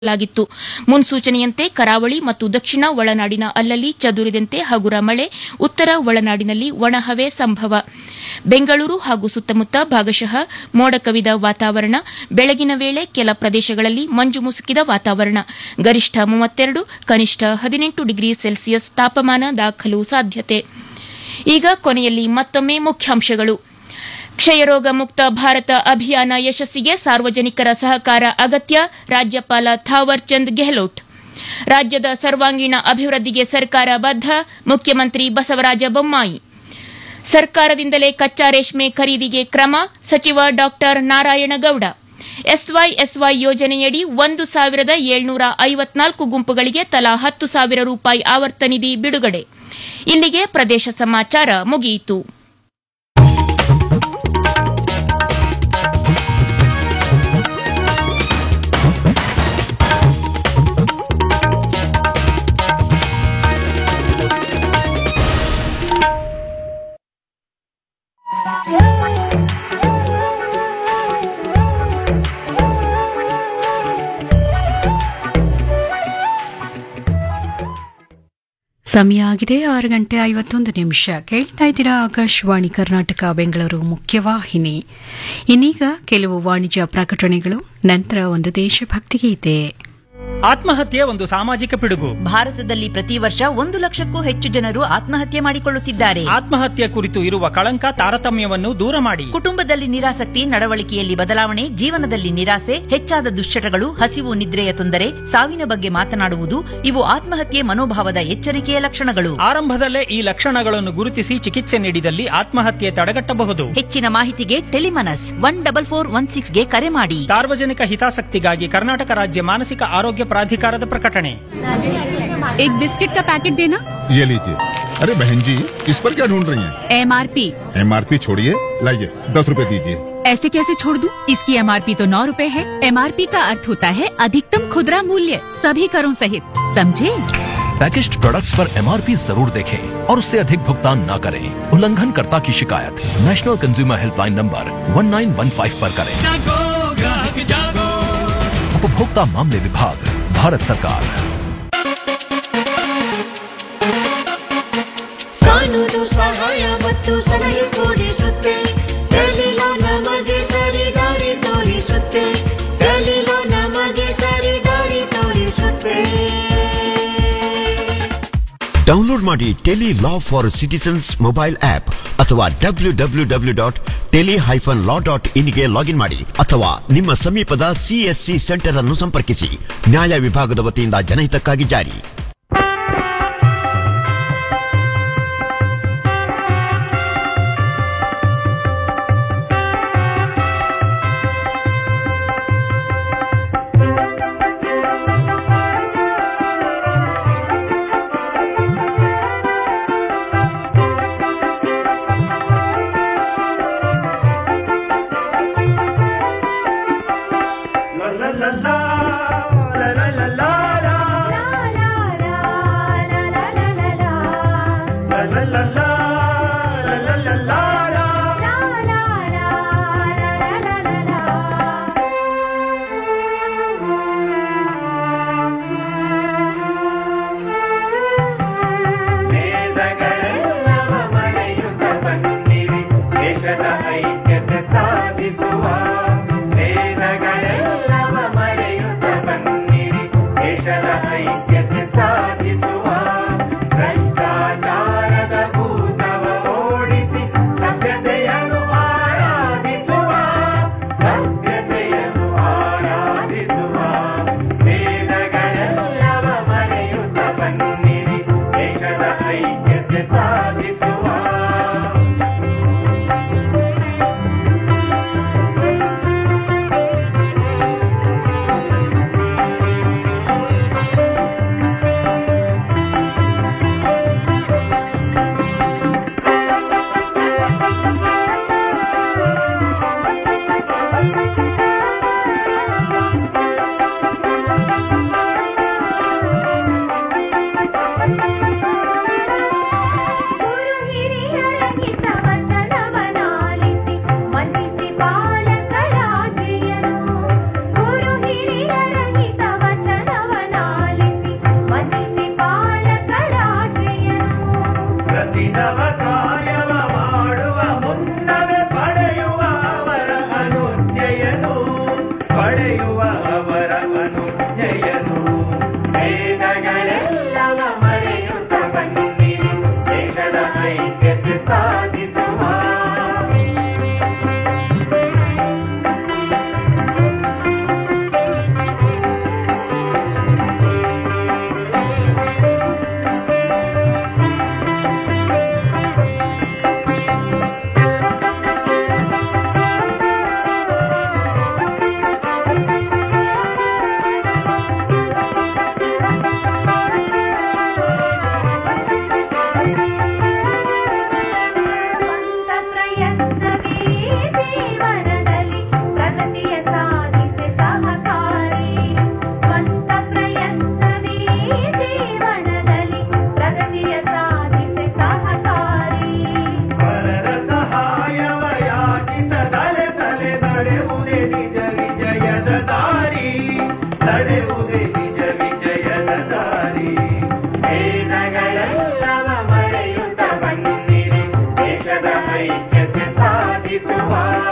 ಲಾಗಿತ್ತು ಮುನ್ಸೂಚನೆಯಂತೆ ಕರಾವಳಿ ಮತ್ತು ದಕ್ಷಿಣ ಒಳನಾಡಿನ ಅಲ್ಲಲ್ಲಿ ಚದುರಿದಂತೆ ಹಗುರ ಮಳೆ ಉತ್ತರ ಒಳನಾಡಿನಲ್ಲಿ ಒಣಹವೆ ಸಂಭವ ಬೆಂಗಳೂರು ಹಾಗೂ ಸುತ್ತಮುತ್ತ ಭಾಗಶಃ ಮೋಡ ಕವಿದ ವಾತಾವರಣ ಬೆಳಗಿನ ವೇಳೆ ಕೆಲ ಪ್ರದೇಶಗಳಲ್ಲಿ ಮಂಜು ಮುಸುಕಿದ ವಾತಾವರಣ ಗರಿಷ್ಠ ಮೂವತ್ತೆರಡು ಕನಿಷ್ಠ ಹದಿನೆಂಟು ಡಿಗ್ರಿ ಸೆಲ್ಸಿಯಸ್ ತಾಪಮಾನ ದಾಖಲು ಸಾಧ್ಯತೆ ಈಗ ಕೊನೆಯಲ್ಲಿ ಮತ್ತೊಮ್ಮೆ ಮುಖ್ಯಾಂಶಗಳು ಕ್ಷಯರೋಗ ಮುಕ್ತ ಭಾರತ ಅಭಿಯಾನ ಯಶಸ್ಸಿಗೆ ಸಾರ್ವಜನಿಕರ ಸಹಕಾರ ಅಗತ್ಯ ರಾಜ್ಯಪಾಲ ಥಾವರ್ ಚಂದ್ ಗೆಹ್ಲೋಟ್ ರಾಜ್ಯದ ಸರ್ವಾಂಗೀಣ ಅಭಿವೃದ್ಧಿಗೆ ಸರ್ಕಾರ ಬದ್ಧ ಮುಖ್ಯಮಂತ್ರಿ ಬಸವರಾಜ ಬೊಮ್ಮಾಯಿ ಸರ್ಕಾರದಿಂದಲೇ ಕಚ್ಚಾ ರೇಷ್ಮೆ ಖರೀದಿಗೆ ಕ್ರಮ ಸಚಿವ ಡಾ ನಾರಾಯಣಗೌಡ ಎಸ್ವೈಎಸ್ವೈ ಯೋಜನೆಯಡಿ ಒಂದು ಸಾವಿರದ ಏಳ್ನೂರ ಐವತ್ನಾಲ್ಕು ಗುಂಪುಗಳಿಗೆ ತಲಾ ಹತ್ತು ಸಾವಿರ ರೂಪಾಯಿ ಆವರ್ತ ನಿಧಿ ಬಿಡುಗಡೆ ಇಲ್ಲಿಗೆ ಪ್ರದೇಶ ಸಮಾಚಾರ ಮುಗಿಯಿತು ಸಮಯ ಆಗಿದೆ ಆರು ಗಂಟೆ ಐವತ್ತೊಂದು ನಿಮಿಷ ಕೇಳ್ತಾ ಇದ್ದೀರಾ ಆಕಾಶವಾಣಿ ಕರ್ನಾಟಕ ಬೆಂಗಳೂರು ಮುಖ್ಯವಾಹಿನಿ ಇನ್ನೀಗ ಕೆಲವು ವಾಣಿಜ್ಯ ಪ್ರಕಟಣೆಗಳು ನಂತರ ಒಂದು ದೇಶಭಕ್ತಿ ಗೀತೆ ಆತ್ಮಹತ್ಯೆ ಒಂದು ಸಾಮಾಜಿಕ ಪಿಡುಗು ಭಾರತದಲ್ಲಿ ಪ್ರತಿ ವರ್ಷ ಒಂದು ಲಕ್ಷಕ್ಕೂ ಹೆಚ್ಚು ಜನರು ಆತ್ಮಹತ್ಯೆ ಮಾಡಿಕೊಳ್ಳುತ್ತಿದ್ದಾರೆ ಆತ್ಮಹತ್ಯೆ ಕುರಿತು ಇರುವ ಕಳಂಕ ತಾರತಮ್ಯವನ್ನು ದೂರ ಮಾಡಿ ಕುಟುಂಬದಲ್ಲಿ ನಿರಾಸಕ್ತಿ ನಡವಳಿಕೆಯಲ್ಲಿ ಬದಲಾವಣೆ ಜೀವನದಲ್ಲಿ ನಿರಾಸೆ ಹೆಚ್ಚಾದ ದುಶ್ಚಟಗಳು ಹಸಿವು ನಿದ್ರೆಯ ತೊಂದರೆ ಸಾವಿನ ಬಗ್ಗೆ ಮಾತನಾಡುವುದು ಇವು ಆತ್ಮಹತ್ಯೆ ಮನೋಭಾವದ ಎಚ್ಚರಿಕೆಯ ಲಕ್ಷಣಗಳು ಆರಂಭದಲ್ಲೇ ಈ ಲಕ್ಷಣಗಳನ್ನು ಗುರುತಿಸಿ ಚಿಕಿತ್ಸೆ ನೀಡಿದಲ್ಲಿ ಆತ್ಮಹತ್ಯೆ ತಡೆಗಟ್ಟಬಹುದು ಹೆಚ್ಚಿನ ಮಾಹಿತಿಗೆ Telemanas one double four one ಸಿಕ್ಸ್ಗೆ ಕರೆ ಮಾಡಿ ಸಾರ್ವಜನಿಕ ಹಿತಾಸಕ್ತಿಗಾಗಿ ಕರ್ನಾಟಕ ರಾಜ್ಯ ಮಾನಸಿಕ ಆರೋಗ್ಯ ಪ್ರಾಧಿಕಾರದ ಪ್ರಕಟಣೆ एक बिस्किट का पैकेट देना ये लीजिए अरे बहन जी इस पर क्या ढूंढ रही हैं? एमआरपी एमआरपी छोड़िए लाइए दस रुपए दीजिए ऐसे कैसे छोड़ दूं? इसकी एमआरपी तो नौ रूपए है एमआरपी का अर्थ होता है अधिकतम खुदरा मूल्य सभी करों सहित समझे पैकेज्ड प्रोडक्ट्स पर एमआरपी जरूर देखें और उससे अधिक भुगतान न करें उल्लंघनकर्ता की शिकायत नेशनल कंज्यूमर हेल्पलाइन नंबर 1915 पर करें उपभोक्ता मामले विभाग भारत सरकार ಕಾನೂನು ಸಹಾಯ ಮತ್ತು ಸಲಹೆ ಕೊಡಿಸುತ್ತೆ ದಲಿಲ ನಮಗೆ ಸರಿ ದಾರಿ ತೋರಿಸುತ್ತೆ ದಲಿಲ ನಮಗೆ ಸರಿ ದಾರಿ ತೋರಿಸುತ್ತೆ ಡೌನ್ಲೋಡ್ ಮಾಡಿ tele law for citizens mobile app ಅಥವಾ W W W dot tele hyphen law dot ಇನ್ಗೆ ಲಾಗಿನ್ ಮಾಡಿ ಅಥವಾ ನಿಮ್ಮ ಸಮೀಪದ ಸಿಎಸ್ಸಿ ಸೆಂಟರ್ ಅನ್ನು ಸಂಪರ್ಕಿಸಿ ನ್ಯಾಯ ವಿಭಾಗದ ವತಿಯಿಂದ ಜನಹಿತಕ್ಕಾಗಿ ಜಾರಿ ವೇದಗಳೆಲ್ಲವ ಮರೆಯುತ್ತ ಬನ್ನಿರಿ ದೇಶದ ಐಕ್ಯತೆ ಸಾಧಿಸುವ ವೇದಗಳೆಲ್ಲವ ಮರೆಯುತ್ತ ಬನ್ನಿರಿ ದೇಶದ ಐಕ್ಯತೆ ಸಾಧಿಸುವ ಭ್ರಷ್ಟಾಚಾರದ ಭೂತವ ಓಡಿಸಿ ಸಭ್ಯತೆಯನ್ನು ಆರಾಧಿಸುವ ಸಭ್ಯತೆಯನ್ನು ಆರಾಧಿಸುವ ವೇದಗಳೆಲ್ಲವ ಮರೆಯುತ್ತ ಬನ್ನಿರಿ ದೇಶದ ಐಕ್ಯತೆ ಸಾಧಿಸುವ ನಡೆಯುವುದೇ ನಿಜ ವಿಜಯದ ದಾರಿ ವೇದಗಳೆಲ್ಲವ ಮರೆಯುತ್ತ ಬನ್ನಿರಿ ದೇಶದ ಐಕ್ಯತೆ ಸಾಧಿಸುವ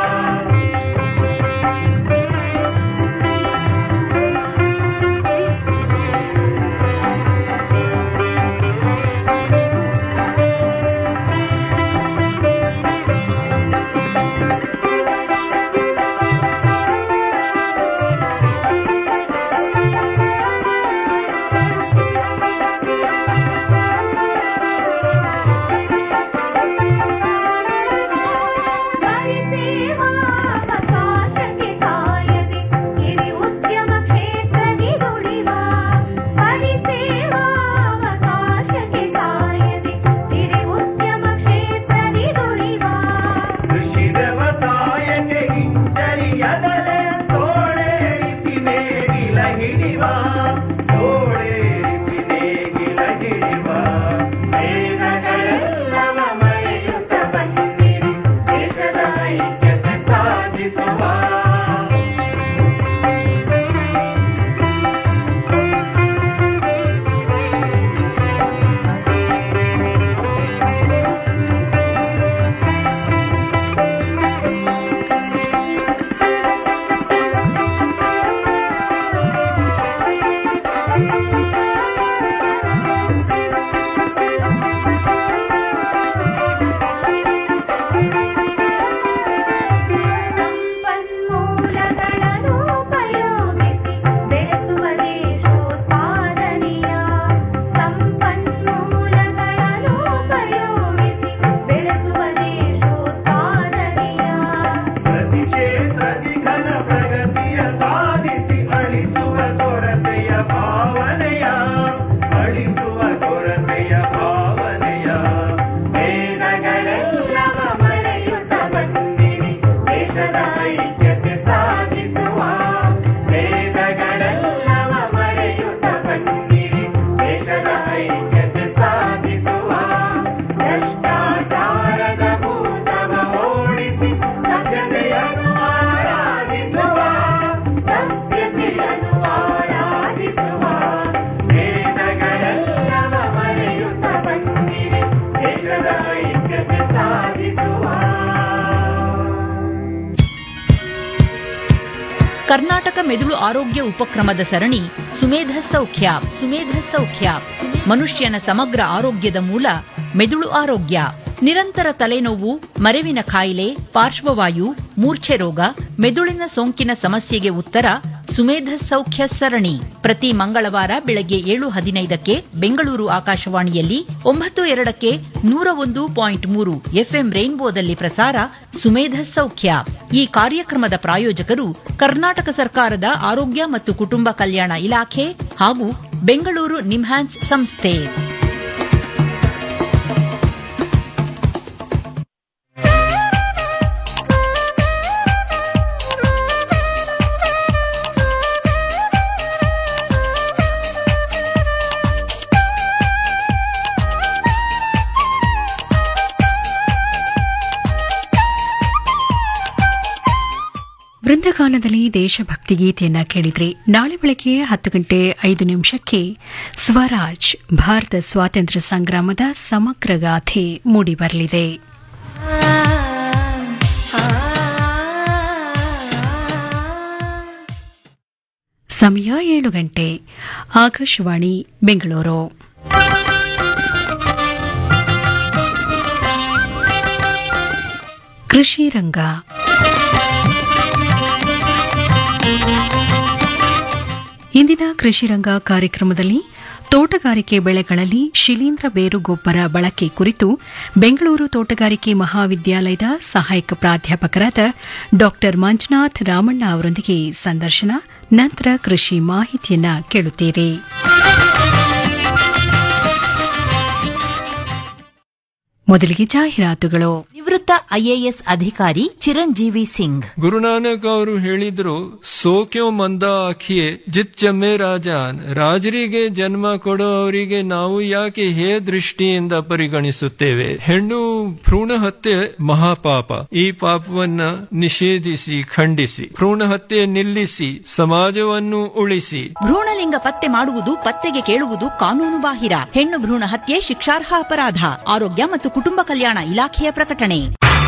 ಪರಿಸೇವಾವಕಾಶಕ್ಕೆ ಕಾಯದೆ ಹಿರಿ ಉದ್ಯಮ ಕ್ಷೇತ್ರದಿ ದುಡಿವ ಪರಿಸೇವಾವಕಾಶಕ್ಕೆ ಕಾಯದೆ ಹಿರಿ ಉದ್ಯಮ ಕ್ಷೇತ್ರದಿ ದುಡಿವ ಕೃಷಿ ವ್ಯವಸಾಯಕ್ಕೆ ಹಿಂಜರಿಯದಲೆ ತೋಳೇರಿಸಿ ನೇಗಿಲ ಹಿಡಿವ ತೋಳೇರಿಸಿ ನೇಗಿಲ ಹಿಡಿವ ವೇದಗಳೆಲ್ಲವ ಮರೆಯುತ್ತ ಬನ್ನಿರಿ ದೇಶದ ಐಕ್ಯತೆ ಸಾಧಿಸುವ ಸಂಪನ್ಮೂಲಗಳನ್ನು ಉಪಯೋಗಿಸಿ ಬೆಳೆಸುವ ದೇಶೋತ್ಪಾದನೆಯ ಸಂಪನ್ಮೂಲಗಳನ್ನು ಉಪಯೋಗಿಸಿ ಬೆಳೆಸುವ ದೇಶೋತ್ಪಾದನೆಯ ಪ್ರತಿ ಕ್ಷೇತ್ರದಿ ಘನ ಪ್ರಗತಿಯ ಸಾಧಿಸಿ ಅಳಿಸುವ ಕೊರತೆಯ ಭಾವನೆಯ ಅಳಿಸುವ ಕೊರತೆಯ ಭಾವನೆಯ ವೇದಗಳೆಲ್ಲವ ಮರೆಯುತ್ತ ಬನ್ನಿರಿ ದೇಶದ ಐಕ್ಯತೆ ಸಾಧಿಸುವ ವೇದಗಳೆಲ್ಲವ ಮರೆಯುತ್ತ ಬನ್ನಿರಿ ದೇಶದ ಐಕ್ಯತೆ ಸಾಧಿಸುವ ಭ್ರಷ್ಟಾಚಾರದ ಭೂತವ ಓಡಿಸಿ ಸಭ್ಯತೆಯನ್ನು ಆರಾಧಿಸುವ ಸಭ್ಯತೆಯನ್ನು ಆರಾಧಿಸುವ ವೇದಗಳೆಲ್ಲವ ಮರೆಯುತ್ತ ಬನ್ನಿರಿ ದೇಶದ ಐಕ್ಯತೆ ಸಾಧಿಸುವ ಕರ್ನಾಟಕ ಮೆದುಳು ಆರೋಗ್ಯ ಉಪಕ್ರಮದ ಸರಣಿ ಸುಮೇಧ ಸೌಖ್ಯ ಸುಮೇಧ ಸೌಖ್ಯ ಮನುಷ್ಯನ ಸಮಗ್ರ ಆರೋಗ್ಯದ ಮೂಲ ಮೆದುಳು ಆರೋಗ್ಯ ನಿರಂತರ ತಲೆನೋವು ಮರೆವಿನ ಕಾಯಿಲೆ ಪಾರ್ಶ್ವವಾಯು ಮೂರ್ಛೆ ರೋಗ ಮೆದುಳಿನ ಸೋಂಕಿನ ಸಮಸ್ಯೆಗೆ ಉತ್ತರ ಸುಮೇಧ ಸೌಖ್ಯ ಸರಣಿ ಪ್ರತಿ ಮಂಗಳವಾರ ಬೆಳಗ್ಗೆ ಏಳು ಹದಿನೈದಕ್ಕೆ ಬೆಂಗಳೂರು ಆಕಾಶವಾಣಿಯಲ್ಲಿ ಒಂಬತ್ತು ಎರಡಕ್ಕೆ ನೂರ ಒಂದು ಪಾಯಿಂಟ್ ಮೂರು ಎಫ್ಎಂ ರೈನ್ಬೋದಲ್ಲಿ ಪ್ರಸಾರ ಸುಮೇಧ ಸೌಖ್ಯ ಈ ಕಾರ್ಯಕ್ರಮದ ಪ್ರಾಯೋಜಕರು ಕರ್ನಾಟಕ ಸರ್ಕಾರದ ಆರೋಗ್ಯ ಮತ್ತು ಕುಟುಂಬ ಕಲ್ಯಾಣ ಇಲಾಖೆ ಹಾಗೂ ಬೆಂಗಳೂರು ನಿಮ್ಹಾನ್ಸ್ ಸಂಸ್ಥೆ ವೃಂದಗಾನದಲ್ಲಿ ದೇಶಭಕ್ತಿ ಗೀತೆಯನ್ನ ಕೇಳಿದ್ರಿ ನಾಳೆ ಬೆಳಗ್ಗೆ ಹತ್ತು ಗಂಟೆ ಐದು ನಿಮಿಷಕ್ಕೆ ಸ್ವರಾಜ್ ಭಾರತ ಸ್ವಾತಂತ್ರ್ಯ ಸಂಗ್ರಾಮದ ಸಮಗ್ರ ಗಾಥೆ ಮೂಡಿಬರಲಿದೆ ಸಮಯ ಏಳು ಗಂಟೆ ಆಕಾಶವಾಣಿ ಬೆಂಗಳೂರು ಕೃಷಿ ರಂಗ ಇಂದಿನ ಕೃಷಿ ರಂಗ ಕಾರ್ಯಕ್ರಮದಲ್ಲಿ ತೋಟಗಾರಿಕೆ ಬೆಳೆಗಳಲ್ಲಿ ಶಿಲೀಂಧ್ರ ಬೇರು ಗೊಬ್ಬರ ಬಳಕೆ ಕುರಿತು ಬೆಂಗಳೂರು ತೋಟಗಾರಿಕೆ ಮಹಾವಿದ್ಯಾಲಯದ ಸಹಾಯಕ ಪ್ರಾಧ್ಯಾಪಕರಾದ ಡಾ ಮಂಜುನಾಥ್ ರಾಮಣ್ಣ ಅವರೊಂದಿಗೆ ಸಂದರ್ಶನ ನಂತರ ಕೃಷಿ ಮಾಹಿತಿಯನ್ನ ಕೇಳುತ್ತೀರಿ ಮೊದಲಿಗೆ ಜಾಹೀರಾತುಗಳು ನಿವೃತ್ತ ಐಎಎಸ್ ಅಧಿಕಾರಿ ಚಿರಂಜೀವಿ ಸಿಂಗ್ ಗುರುನಾನಕ್ ಅವರು ಹೇಳಿದ್ರು ಸೋಕ್ಯೋ ಮಂದ ಆಖಿಯೇ ಜಿತ್ ಜಮ್ಮೆ ರಾಜಾನ್ ರಾಜರಿಗೆ ಜನ್ಮ ಕೊಡೋ ಅವರಿಗೆ ನಾವು ಯಾಕೆ ಹೇ ದೃಷ್ಟಿಯಿಂದ ಪರಿಗಣಿಸುತ್ತೇವೆ ಹೆಣ್ಣು ಭ್ರೂಣ ಹತ್ಯೆ ಮಹಾಪಾಪ ಈ ಪಾಪವನ್ನ ನಿಷೇಧಿಸಿ ಖಂಡಿಸಿ ಭ್ರೂಣ ಹತ್ಯೆ ನಿಲ್ಲಿಸಿ ಸಮಾಜವನ್ನು ಉಳಿಸಿ ಭ್ರೂಣಲಿಂಗ ಪತ್ತೆ ಮಾಡುವುದು ಪತ್ತೆಗೆ ಕೇಳುವುದು ಕಾನೂನು ಬಾಹಿರ ಹೆಣ್ಣು ಭ್ರೂಣ ಹತ್ಯೆ ಶಿಕ್ಷಾರ್ಹ ಅಪರಾಧ ಆರೋಗ್ಯ ಮತ್ತು ಕುಟುಂಬ ಕಲ್ಯಾಣ ಇಲಾಖೆಯ ಪ್ರಕಟಣೆ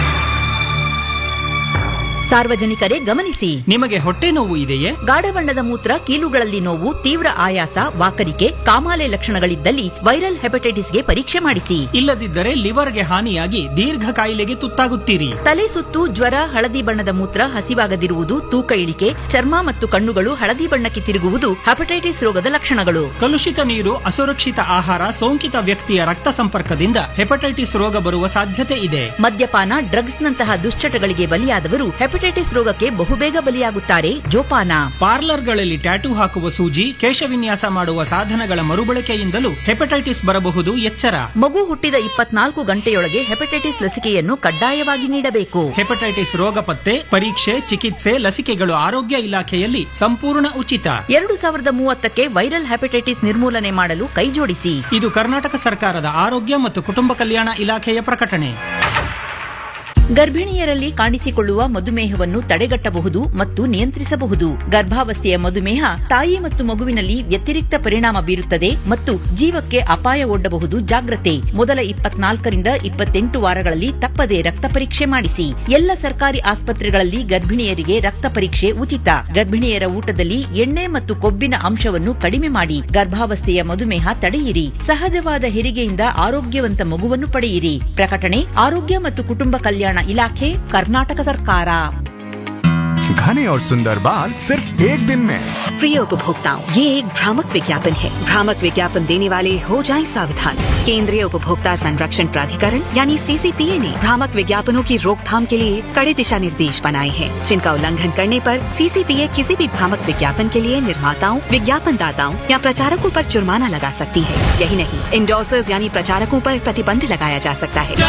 ಸಾರ್ವಜನಿಕರೇ ಗಮನಿಸಿ ನಿಮಗೆ ಹೊಟ್ಟೆ ನೋವು ಇದೆಯೇ ಗಾಢ ಬಣ್ಣದ ಮೂತ್ರ ಕೀಲುಗಳಲ್ಲಿ ನೋವು ತೀವ್ರ ಆಯಾಸ ವಾಕರಿಕೆ ಕಾಮಾಲೆ ಲಕ್ಷಣಗಳಿದ್ದಲ್ಲಿ ವೈರಲ್ ಹೆಪಟೈಟಿಸ್ಗೆ ಪರೀಕ್ಷೆ ಮಾಡಿಸಿ ಇಲ್ಲದಿದ್ದರೆ ಲಿವರ್ಗೆ ಹಾನಿಯಾಗಿ ದೀರ್ಘ ಕಾಯಿಲೆಗೆ ತುತ್ತಾಗುತ್ತೀರಿ ತಲೆ ಸುತ್ತು ಜ್ವರ ಹಳದಿ ಬಣ್ಣದ ಮೂತ್ರ ಹಸಿವಾಗದಿರುವುದು ತೂಕ ಇಳಿಕೆ ಚರ್ಮ ಮತ್ತು ಕಣ್ಣುಗಳು ಹಳದಿ ಬಣ್ಣಕ್ಕೆ ತಿರುಗುವುದು ಹೆಪಟೈಟಿಸ್ ರೋಗದ ಲಕ್ಷಣಗಳು ಕಲುಷಿತ ನೀರು ಅಸುರಕ್ಷಿತ ಆಹಾರ ಸೋಂಕಿತ ವ್ಯಕ್ತಿಯ ರಕ್ತ ಸಂಪರ್ಕದಿಂದ ಹೆಪಟೈಟಿಸ್ ರೋಗ ಬರುವ ಸಾಧ್ಯತೆ ಇದೆ ಮದ್ಯಪಾನ ಡ್ರಗ್ಸ್ ನಂತಹ ದುಶ್ಚಟಗಳಿಗೆ ಬಲಿಯಾದವರು ಹೆಪಟೈಟಿಸ್ ರೋಗಕ್ಕೆ ಬಹುಬೇಗ ಬಲಿಯಾಗುತ್ತಾರೆ ಜೋಪಾನ ಪಾರ್ಲರ್ಗಳಲ್ಲಿ ಟ್ಯಾಟೂ ಹಾಕುವ ಸೂಜಿ ಕೇಶವಿನ್ಯಾಸ ಮಾಡುವ ಸಾಧನಗಳ ಮರುಬಳಕೆಯಿಂದಲೂ ಹೆಪಟೈಟಿಸ್ ಬರಬಹುದು ಎಚ್ಚರ ಮಗು ಹುಟ್ಟಿದ ಇಪ್ಪತ್ನಾಲ್ಕು ಗಂಟೆಯೊಳಗೆ ಹೆಪಟೈಟಿಸ್ ಲಸಿಕೆಯನ್ನು ಕಡ್ಡಾಯವಾಗಿ ನೀಡಬೇಕು ಹೆಪಟೈಟಿಸ್ ರೋಗ ಪತ್ತೆ ಪರೀಕ್ಷೆ ಚಿಕಿತ್ಸೆ ಲಸಿಕೆಗಳು ಆರೋಗ್ಯ ಇಲಾಖೆಯಲ್ಲಿ ಸಂಪೂರ್ಣ ಉಚಿತ ಎರಡು ಸಾವಿರದ ಮೂವತ್ತಕ್ಕೆ ವೈರಲ್ ಹೆಪಟೈಟಿಸ್ ನಿರ್ಮೂಲನೆ ಮಾಡಲು ಕೈಜೋಡಿಸಿ ಇದು ಕರ್ನಾಟಕ ಸರ್ಕಾರದ ಆರೋಗ್ಯ ಮತ್ತು ಕುಟುಂಬ ಕಲ್ಯಾಣ ಇಲಾಖೆಯ ಪ್ರಕಟಣೆ ಗರ್ಭಿಣಿಯರಲ್ಲಿ ಕಾಣಿಸಿಕೊಳ್ಳುವ ಮಧುಮೇಹವನ್ನು ತಡೆಗಟ್ಟಬಹುದು ಮತ್ತು ನಿಯಂತ್ರಿಸಬಹುದು ಗರ್ಭಾವಸ್ಥೆಯ ಮಧುಮೇಹ ತಾಯಿ ಮತ್ತು ಮಗುವಿನಲ್ಲಿ ವ್ಯತಿರಿಕ್ತ ಪರಿಣಾಮ ಬೀರುತ್ತದೆ ಮತ್ತು ಜೀವಕ್ಕೆ ಅಪಾಯ ಒಡ್ಡಬಹುದು ಜಾಗ್ರತೆ ಮೊದಲ ಇಪ್ಪತ್ನಾಲ್ಕರಿಂದ ಇಪ್ಪತ್ತೆಂಟು ವಾರಗಳಲ್ಲಿ ತಪ್ಪದೆ ರಕ್ತ ಪರೀಕ್ಷೆ ಮಾಡಿಸಿ ಎಲ್ಲ ಸರ್ಕಾರಿ ಆಸ್ಪತ್ರೆಗಳಲ್ಲಿ ಗರ್ಭಿಣಿಯರಿಗೆ ರಕ್ತ ಪರೀಕ್ಷೆ ಉಚಿತ ಗರ್ಭಿಣಿಯರ ಊಟದಲ್ಲಿ ಎಣ್ಣೆ ಮತ್ತು ಕೊಬ್ಬಿನ ಅಂಶವನ್ನು ಕಡಿಮೆ ಮಾಡಿ ಗರ್ಭಾವಸ್ಥೆಯ ಮಧುಮೇಹ ತಡೆಯಿರಿ ಸಹಜವಾದ ಹೆರಿಗೆಯಿಂದ ಆರೋಗ್ಯವಂತ ಮಗುವನ್ನು ಪಡೆಯಿರಿ ಪ್ರಕಟಣೆ ಆರೋಗ್ಯ ಮತ್ತು ಕುಟುಂಬ ಕಲ್ಯಾಣ ಇಲಾಖೆ ಕರ್ನಾಟಕ ಸರ್ಕಾರ घने और सुंदर बाल सिर्फ एक दिन में प्रिय उपभोक्ताओं ये एक भ्रामक विज्ञापन है भ्रामक विज्ञापन देने वाले हो जाएं सावधान केंद्रीय उपभोक्ता संरक्षण प्राधिकरण यानी सीसीपीए ने भ्रामक विज्ञापनों की रोकथाम के लिए कड़े दिशा निर्देश बनाए हैं जिनका उल्लंघन करने पर सीसीपीए किसी भी भ्रामक विज्ञापन के लिए निर्माताओं विज्ञापन दाताओं या प्रचारकों पर जुर्माना लगा सकती है यही नहीं इंडोसर्स यानी प्रचारकों पर प्रतिबंध लगाया जा सकता है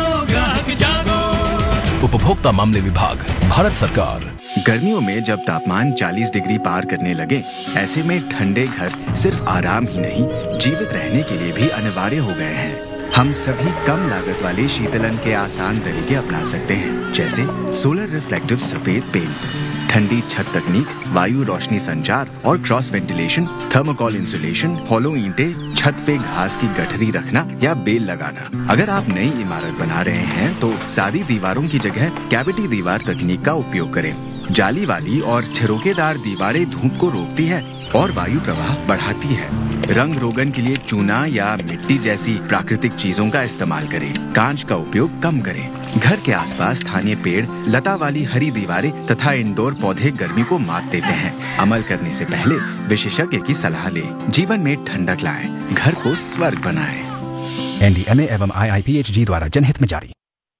उपभोक्ता मामले विभाग भारत सरकार गर्मियों में जब तापमान 40 डिग्री पार करने लगे ऐसे में ठंडे घर सिर्फ आराम ही नहीं जीवित रहने के लिए भी अनिवार्य हो गए हैं हम सभी कम लागत वाले शीतलन के आसान तरीके अपना सकते हैं जैसे सोलर रिफ्लेक्टिव सफेद पेंट ठंडी छत तकनीक वायु रोशनी संचार और cross ventilation thermocol insulation hollow ईंटे छत पे घास की गठरी रखना या बेल लगाना अगर आप नई इमारत बना रहे हैं तो सादी दीवारों की जगह कैविटी दीवार तकनीक का उपयोग करें जाली वाली और छिरोकेदार दीवारें धूप को रोकती है और वायु प्रवाह बढ़ाती है रंग रोगन के लिए चूना या मिट्टी जैसी प्राकृतिक चीजों का इस्तेमाल करें कांच का उपयोग कम करें घर के आसपास स्थानीय पेड़ लता वाली हरी दीवारें तथा इंडोर पौधे गर्मी को मात देते हैं अमल करने से पहले विशेषज्ञ की सलाह लें जीवन में ठंडक लाएं घर को स्वर्ग बनाएं एनडीएमए एवं आईआईपीएचजी द्वारा जनहित में जारी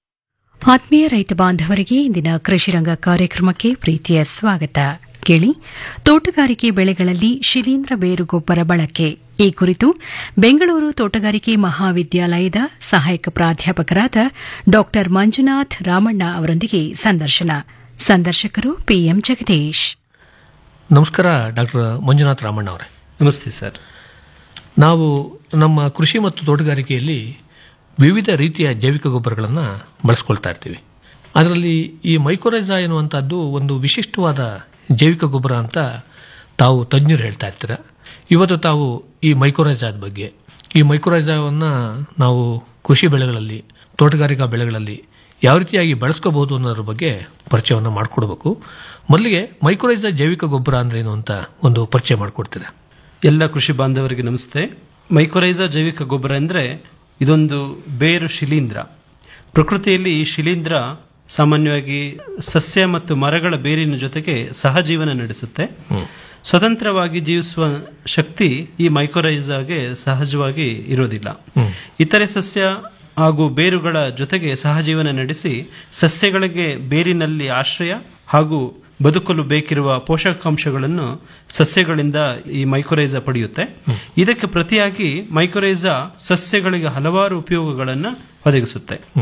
ಆತ್ಮೀಯ ರೈತ ಬಾಂಧವರಿಗೆ ಇಂದಿನ ಕೃಷಿರಂಗ ಕಾರ್ಯಕ್ರಮಕ್ಕೆ ಪ್ರೀತಿಯ ಸ್ವಾಗತ ಕೇಳಿ ತೋಟಗಾರಿಕೆ ಬೆಳೆಗಳಲ್ಲಿ ಶಿಲೀಂಧ್ರ ಬೇರು ಗೊಬ್ಬರ ಬಳಕೆ ಈ ಕುರಿತು ಬೆಂಗಳೂರು ತೋಟಗಾರಿಕೆ ಮಹಾವಿದ್ಯಾಲಯದ ಸಹಾಯಕ ಪ್ರಾಧ್ಯಾಪಕರಾದ ಡಾ ಮಂಜುನಾಥ್ ರಾಮಣ್ಣ ಅವರೊಂದಿಗೆ ಸಂದರ್ಶನ ಸಂದರ್ಶಕರು ಪಿಎಂ ಜಗದೀಶ್ ನಮಸ್ಕಾರ ಡಾಕ್ಟರ್ ಮಂಜುನಾಥ್ ರಾಮಣ್ಣ ಅವರೇ ನಮಸ್ತೆ ಸರ್ ನಾವು ನಮ್ಮ ಕೃಷಿ ಮತ್ತು ತೋಟಗಾರಿಕೆಯಲ್ಲಿ ವಿವಿಧ ರೀತಿಯ ಜೈವಿಕ ಗೊಬ್ಬರಗಳನ್ನು ಬಳಸ್ಕೊಳ್ತಾ ಇರ್ತೀವಿ ಅದರಲ್ಲಿ ಈ ಮೈಕ್ರೋರೈಸಾ ಎನ್ನುವಂಥದ್ದು ಒಂದು ವಿಶಿಷ್ಟವಾದ ಜೈವಿಕ ಗೊಬ್ಬರ ಅಂತ ತಾವು ತಜ್ಞರು ಹೇಳ್ತಾ ಇರ್ತೀರ ಇವತ್ತು ತಾವು ಈ ಮೈಕ್ರೋರೈಸಾದ ಬಗ್ಗೆ ಈ ಮೈಕ್ರೋರೈಸಾವನ್ನು ನಾವು ಕೃಷಿ ಬೆಳೆಗಳಲ್ಲಿ ತೋಟಗಾರಿಕಾ ಬೆಳೆಗಳಲ್ಲಿ ಯಾವ ರೀತಿಯಾಗಿ ಬಳಸ್ಕೋಬಹುದು ಅನ್ನೋದ್ರ ಬಗ್ಗೆ ಪರಿಚಯವನ್ನು ಮಾಡಿಕೊಡ್ಬೇಕು ಮೊದಲಿಗೆ ಮೈಕ್ರೋರೈಸಾ ಜೈವಿಕ ಗೊಬ್ಬರ ಅಂದ್ರೆ ಏನು ಅಂತ ಒಂದು ಪರಿಚಯ ಮಾಡಿಕೊಡ್ತೀರಾ ಎಲ್ಲ ಕೃಷಿ ಬಾಂಧವರಿಗೆ ನಮಸ್ತೆ ಮೈಕ್ರೋರೈಸಾ ಜೈವಿಕ ಗೊಬ್ಬರ ಅಂದರೆ ಇದೊಂದು ಬೇರು ಶಿಲೀಂಧ್ರ ಪ್ರಕೃತಿಯಲ್ಲಿ ಈ ಶಿಲೀಂಧ್ರ ಸಾಮಾನ್ಯವಾಗಿ ಸಸ್ಯ ಮತ್ತು ಮರಗಳ ಬೇರಿನ ಜೊತೆಗೆ ಸಹಜೀವನ ನಡೆಸುತ್ತೆ ಸ್ವತಂತ್ರವಾಗಿ ಜೀವಿಸುವ ಶಕ್ತಿ ಈ ಮೈಕ್ರೋರೈಸಾಗೆ ಸಹಜವಾಗಿ ಇರೋದಿಲ್ಲ ಇತರೆ ಸಸ್ಯ ಹಾಗೂ ಬೇರುಗಳ ಜೊತೆಗೆ ಸಹಜೀವನ ನಡೆಸಿ ಸಸ್ಯಗಳಿಗೆ ಬೇರಿನಲ್ಲಿ ಆಶ್ರಯ ಹಾಗೂ ಬದುಕಲು ಬೇಕಿರುವ ಪೋಷಕಾಂಶಗಳನ್ನು ಸಸ್ಯಗಳಿಂದ ಈ ಮೈಕ್ರೋರೈಸಾ ಪಡೆಯುತ್ತೆ ಇದಕ್ಕೆ ಪ್ರತಿಯಾಗಿ ಮೈಕ್ರೋರೈಸಾ ಸಸ್ಯಗಳಿಗೆ ಹಲವಾರು ಉಪಯೋಗಗಳನ್ನು ಒದಗಿಸುತ್ತೆ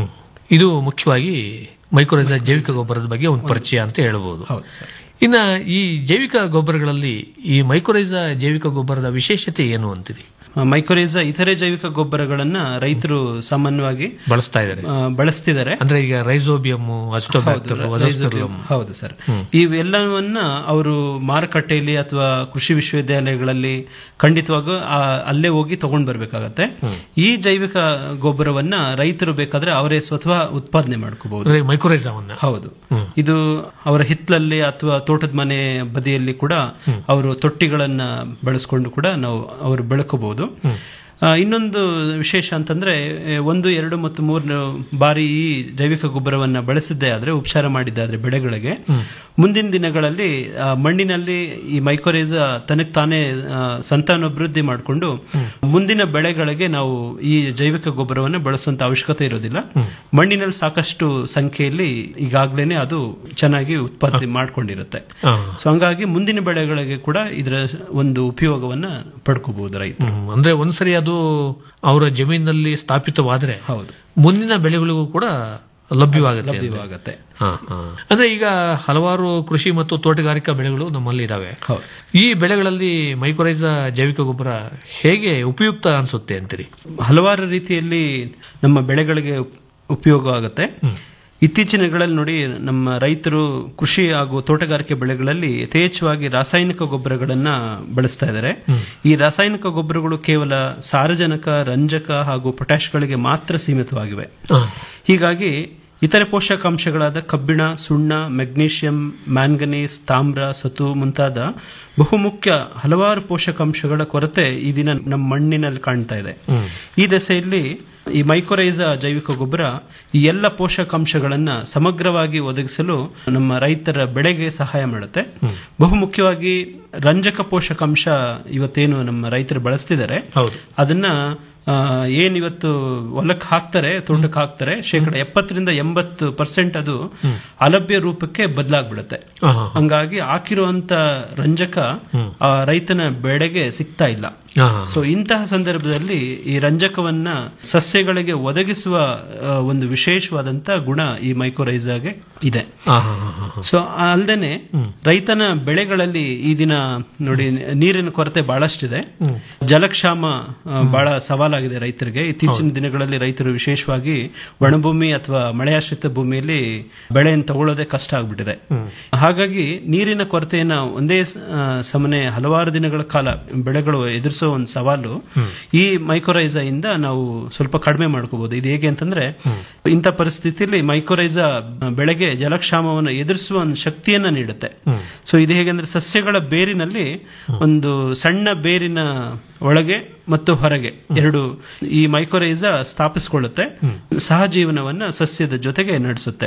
ಇದು ಮುಖ್ಯವಾಗಿ ಮೈಕ್ರೋರೈಸಾ ಜೈವಿಕ ಗೊಬ್ಬರದ ಬಗ್ಗೆ ಒಂದು ಪರಿಚಯ ಅಂತ ಹೇಳ್ಬೋದು ಇನ್ನ ಈ ಜೈವಿಕ ಗೊಬ್ಬರಗಳಲ್ಲಿ ಈ ಮೈಕ್ರೋರೈಸಾ ಜೈವಿಕ ಗೊಬ್ಬರದ ವಿಶೇಷತೆ ಏನು ಅಂತೀರಿ ಮೈಕ್ರೋರೈಸಾ ಇತರೆ ಜೈವಿಕ ಗೊಬ್ಬರಗಳನ್ನ ರೈತರು ಸಾಮಾನ್ಯವಾಗಿ ಬಳಸ್ತಾ ಇದ್ದಾರೆ ಆ, ಬಳಸ್ತಿದ್ದಾರೆ ಅಂದ್ರೆ ಈಗ ರೈಸೋಬಿಯಮ್ ಅಸ್ಟೋಬ್ಯಾಕ್ಟರ್ ಹೌದು, ರೈಸೋಬಿಯಂ. ಹೌದು ಸರ್ ಇವೆಲ್ಲವನ್ನ ಅವರು ಮಾರುಕಟ್ಟೆಯಲ್ಲಿ ಅಥವಾ ಕೃಷಿ ವಿಶ್ವವಿದ್ಯಾಲಯಗಳಲ್ಲಿ ಖಂಡಿತವಾಗೂ ಆ, ಅಲ್ಲೇ ಹೋಗಿ ತಗೊಂಡ್ ಬರ್ಬೇಕಾಗತ್ತೆ ಈ ಜೈವಿಕ ಗೊಬ್ಬರವನ್ನ ರೈತರು ಬೇಕಾದ್ರೆ ಅವರೇ ಸ್ವತಃ ಉತ್ಪಾದನೆ ಮಾಡ್ಕೋಬಹುದು ಅಂದ್ರೆ ಮೈಕ್ರೋರೈಸಾವನ್ನ ಹೌದು ಇದು ಅವರ ಹಿತ್ತಲಲ್ಲಿ ಅಥವಾ ತೋಟದ ಮನೆ ಬದಿಯಲ್ಲಿ ಕೂಡ ಅವರು ತೊಟ್ಟಿಗಳನ್ನ ಬಳಸ್ಕೊಂಡು ಕೂಡ ನಾವು ಅವರು ಬೆಳಕಬಹುದು ಆ, ಇನ್ನೊಂದು ವಿಶೇಷ ಅಂತಂದ್ರೆ ಎ, ಒಂದು ಎರಡು ಮತ್ತು ಮೂರು ಬಾರಿ ಈ ಜೈವಿಕ ಗೊಬ್ಬರವನ್ನ ಬಳಸಿದ್ದೇ ಆದ್ರೆ ಉಪಚಾರ ಮಾಡಿದ್ದಾದ್ರೆ ಬೆಳೆಗಳಿಗೆ ಮುಂದಿನ ದಿನಗಳಲ್ಲಿ ಆ, ಮಣ್ಣಿನಲ್ಲಿ ಈ ಮೈಕ್ರೋರೇಜ ತನಕ್ ತಾನೇ ಆ, ಸಂತಾನೋಭಿವೃದ್ಧಿ ಮಾಡಿಕೊಂಡು ಮುಂದಿನ ಬೆಳೆಗಳಿಗೆ ನಾವು ಈ ಜೈವಿಕ ಗೊಬ್ಬರವನ್ನು ಬಳಸುವಂತ ಅವಶ್ಯಕತೆ ಇರೋದಿಲ್ಲ ಮಣ್ಣಿನಲ್ಲಿ ಸಾಕಷ್ಟು ಸಂಖ್ಯೆಯಲ್ಲಿ ಈಗಾಗ್ಲೇನೆ ಅದು ಚೆನ್ನಾಗಿ ಉತ್ಪಾದನೆ ಮಾಡ್ಕೊಂಡಿರುತ್ತೆ ಹಾ. ಸೊ ಹಂಗಾಗಿ ಮುಂದಿನ ಬೆಳೆಗಳಿಗೆ ಕೂಡ ಇದರ ಒಂದು ಉಪಯೋಗವನ್ನ ಪಡ್ಕೋಬಹುದು ರೈತರು ಹ್ಮ್. ಅಂದ್ರೆ ಒಂದ್ಸರಿ ಅದು ಅವರ ಜಮೀನಿನಲ್ಲಿ ಸ್ಥಾಪಿತವಾದ್ರೆ ಹೌದು ಮುಂದಿನ ಬೆಳೆಗಳಿಗೂ ಕೂಡ ಲಭ್ಯವಾಗುತ್ತೆ ಅಂದ್ರೆ. ಲಭ್ಯವಾಗುತ್ತೆ ಹಾ, ಹಾ. ಅಂದ್ರೆ ಈಗ ಹಲವಾರು ಕೃಷಿ ಮತ್ತು ತೋಟಗಾರಿಕಾ ಬೆಳೆಗಳು ನಮ್ಮಲ್ಲಿ ಇದಾವೆ ಈ ಬೆಳೆಗಳಲ್ಲಿ ಮೈಕ್ರೋರೈಸಾ ಜೈವಿಕ ಗೊಬ್ಬರ ಹೇಗೆ ಉಪಯುಕ್ತ ಅನ್ಸುತ್ತೆ ಅಂತೀರಿ ಹಲವಾರು ರೀತಿಯಲ್ಲಿ ನಮ್ಮ ಬೆಳೆಗಳಿಗೆ ಉಪ್- ಉಪಯೋಗ ಆಗುತ್ತೆ ಇತ್ತೀಚಿನ ದಿನಗಳಲ್ಲಿ ನೋಡಿ ನಮ್ಮ ರೈತರು ಕೃಷಿ ಹಾಗೂ ತೋಟಗಾರಿಕೆ ಬೆಳೆಗಳಲ್ಲಿ ಯಥೇಚ್ಛವಾಗಿ ರಾಸಾಯನಿಕ ಗೊಬ್ಬರಗಳನ್ನ ಬಳಸ್ತಾ ಇದ್ದಾರೆ ಈ ರಾಸಾಯನಿಕ ಗೊಬ್ಬರಗಳು ಕೇವಲ ಸಾರಜನಕ ರಂಜಕ ಹಾಗೂ ಪೊಟ್ಯಾಶ್ಗಳಿಗೆ ಮಾತ್ರ ಸೀಮಿತವಾಗಿವೆ ಹೀಗಾಗಿ ಇತರೆ ಪೋಷಕಾಂಶಗಳಾದ ಕಬ್ಬಿಣ ಸುಣ್ಣ ಮೆಗ್ನೀಷಿಯಂ ಮ್ಯಾಂಗನೀಸ್ ತಾಮ್ರ ಸತು ಮುಂತಾದ ಬಹುಮುಖ್ಯ ಹಲವಾರು ಪೋಷಕಾಂಶಗಳ ಕೊರತೆ ಈ ದಿನ ನಮ್ಮ ಮಣ್ಣಿನಲ್ಲಿ ಕಾಣ್ತಾ ಇದೆ ಈ ದೆಸೆಯಲ್ಲಿ ಈ ಮೈಕ್ರೋರೈಸಾ ಜೈವಿಕ ಗೊಬ್ಬರ ಈ ಎಲ್ಲ ಪೋಷಕಾಂಶಗಳನ್ನ ಸಮಗ್ರವಾಗಿ ಒದಗಿಸಲು ನಮ್ಮ ರೈತರ ಬೆಳೆಗೆ ಸಹಾಯ ಮಾಡುತ್ತೆ ಬಹುಮುಖ್ಯವಾಗಿ ರಂಜಕ ಪೋಷಕಾಂಶ ಇವತ್ತೇನು ನಮ್ಮ ರೈತರು ಬಳಸ್ತಿದ್ದಾರೆ ಅದನ್ನ ಆ, ಏನ್ ಇವತ್ತು ಹೊಲಕ್ಕೆ ಹಾಕ್ತಾರೆ ತೋಟಕ್ಕೆ ಹಾಕ್ತಾರೆ ಶೇಕಡ ಎಪ್ಪತ್ತರಿಂದ ಎಂಬತ್ತು ಪರ್ಸೆಂಟ್ ಅದು ಅಲಭ್ಯ ರೂಪಕ್ಕೆ ಬದಲಾಗ್ಬಿಡುತ್ತೆ ಆಹಾ. ಹಂಗಾಗಿ ಹಾಕಿರುವಂತ ರಂಜಕ ಆ ರೈತನ ಬೆಳೆಗೆ ಸಿಗ್ತಾ ಇಲ್ಲ ಆಹಾ. ಸೊ ಇಂತಹ ಸಂದರ್ಭದಲ್ಲಿ ಈ ರಂಜಕವನ್ನ ಸಸ್ಯಗಳಿಗೆ ಒದಗಿಸುವ ಆ, ಒಂದು ವಿಶೇಷವಾದಂತ ಗುಣ ಈ ಮೈಕ್ರೋರೈಸಾಗೆ ಇದೆ ಆಹಾ, ಆಹಾ, ಆಹಾ. ಸೊ ಅಲ್ಲದೆ ರೈತನ ಬೆಳೆಗಳಲ್ಲಿ ಈ ದಿನ ನೋಡಿ ನೀರಿನ ಕೊರತೆ ಬಹಳಷ್ಟಿದೆ ಜಲಕ್ಷಾಮ ಆ, ಬಹಳ ಸವಾಲಾಗಿದೆ ರೈತರಿಗೆ ಇತ್ತೀಚಿನ ದಿನಗಳಲ್ಲಿ ರೈತರು ವಿಶೇಷವಾಗಿ ಒಣಭೂಮಿ ಅಥವಾ ಮಳೆಯಾಶ್ರಿತ ಭೂಮಿಯಲ್ಲಿ ಬೆಳೆಯನ್ನು ತಗೊಳ್ಳೋದೇ ಕಷ್ಟ ಆಗ್ಬಿಟ್ಟಿದೆ ಹಾಗಾಗಿ ನೀರಿನ ಕೊರತೆಯನ್ನ ಒಂದೇ ಸ- ಆ, ಸಮನೆ ಹಲವಾರು ದಿನಗಳ ಕಾಲ ಬೆಳೆಗಳು ಎದುರಿಸೋ ಒಂದು ಸವಾಲು ಈ ಮೈಕ್ರೋರೈಸಾ ಇಂದ ನಾವು ಸ್ವಲ್ಪ ಕಡಿಮೆ ಮಾಡ್ಕೋಬಹುದು ಇದು ಹೇಗೆ ಅಂತಂದ್ರೆ ಇಂಥ ಪರಿಸ್ಥಿತಿಯಲ್ಲಿ ಮೈಕ್ರೋರೈಸಾ ಬೆಳೆಗೆ ಜಲಕ್ಷಾಮವನ್ನು ಎದುರಿಸುವ ಒಂದು ಶಕ್ತಿಯನ್ನ ನೀಡುತ್ತೆ ಸೊ ಇದು ಹೇಗೆ ಅಂದ್ರೆ ಸಸ್ಯಗಳ ಬೇರಿನಲ್ಲಿ ಒಂದು ಸಣ್ಣ ಬೇರಿನ ಒಳಗೆ ಮತ್ತು ಹೊರಗೆ ಎರಡು ಈ ಮೈಕ್ರೋರೈಸಾ ಸ್ಥಾಪಿಸಿಕೊಳ್ಳುತ್ತೆ ಸಹಜೀವನವನ್ನ ಸಸ್ಯದ ಜೊತೆಗೆ ನಡೆಸುತ್ತೆ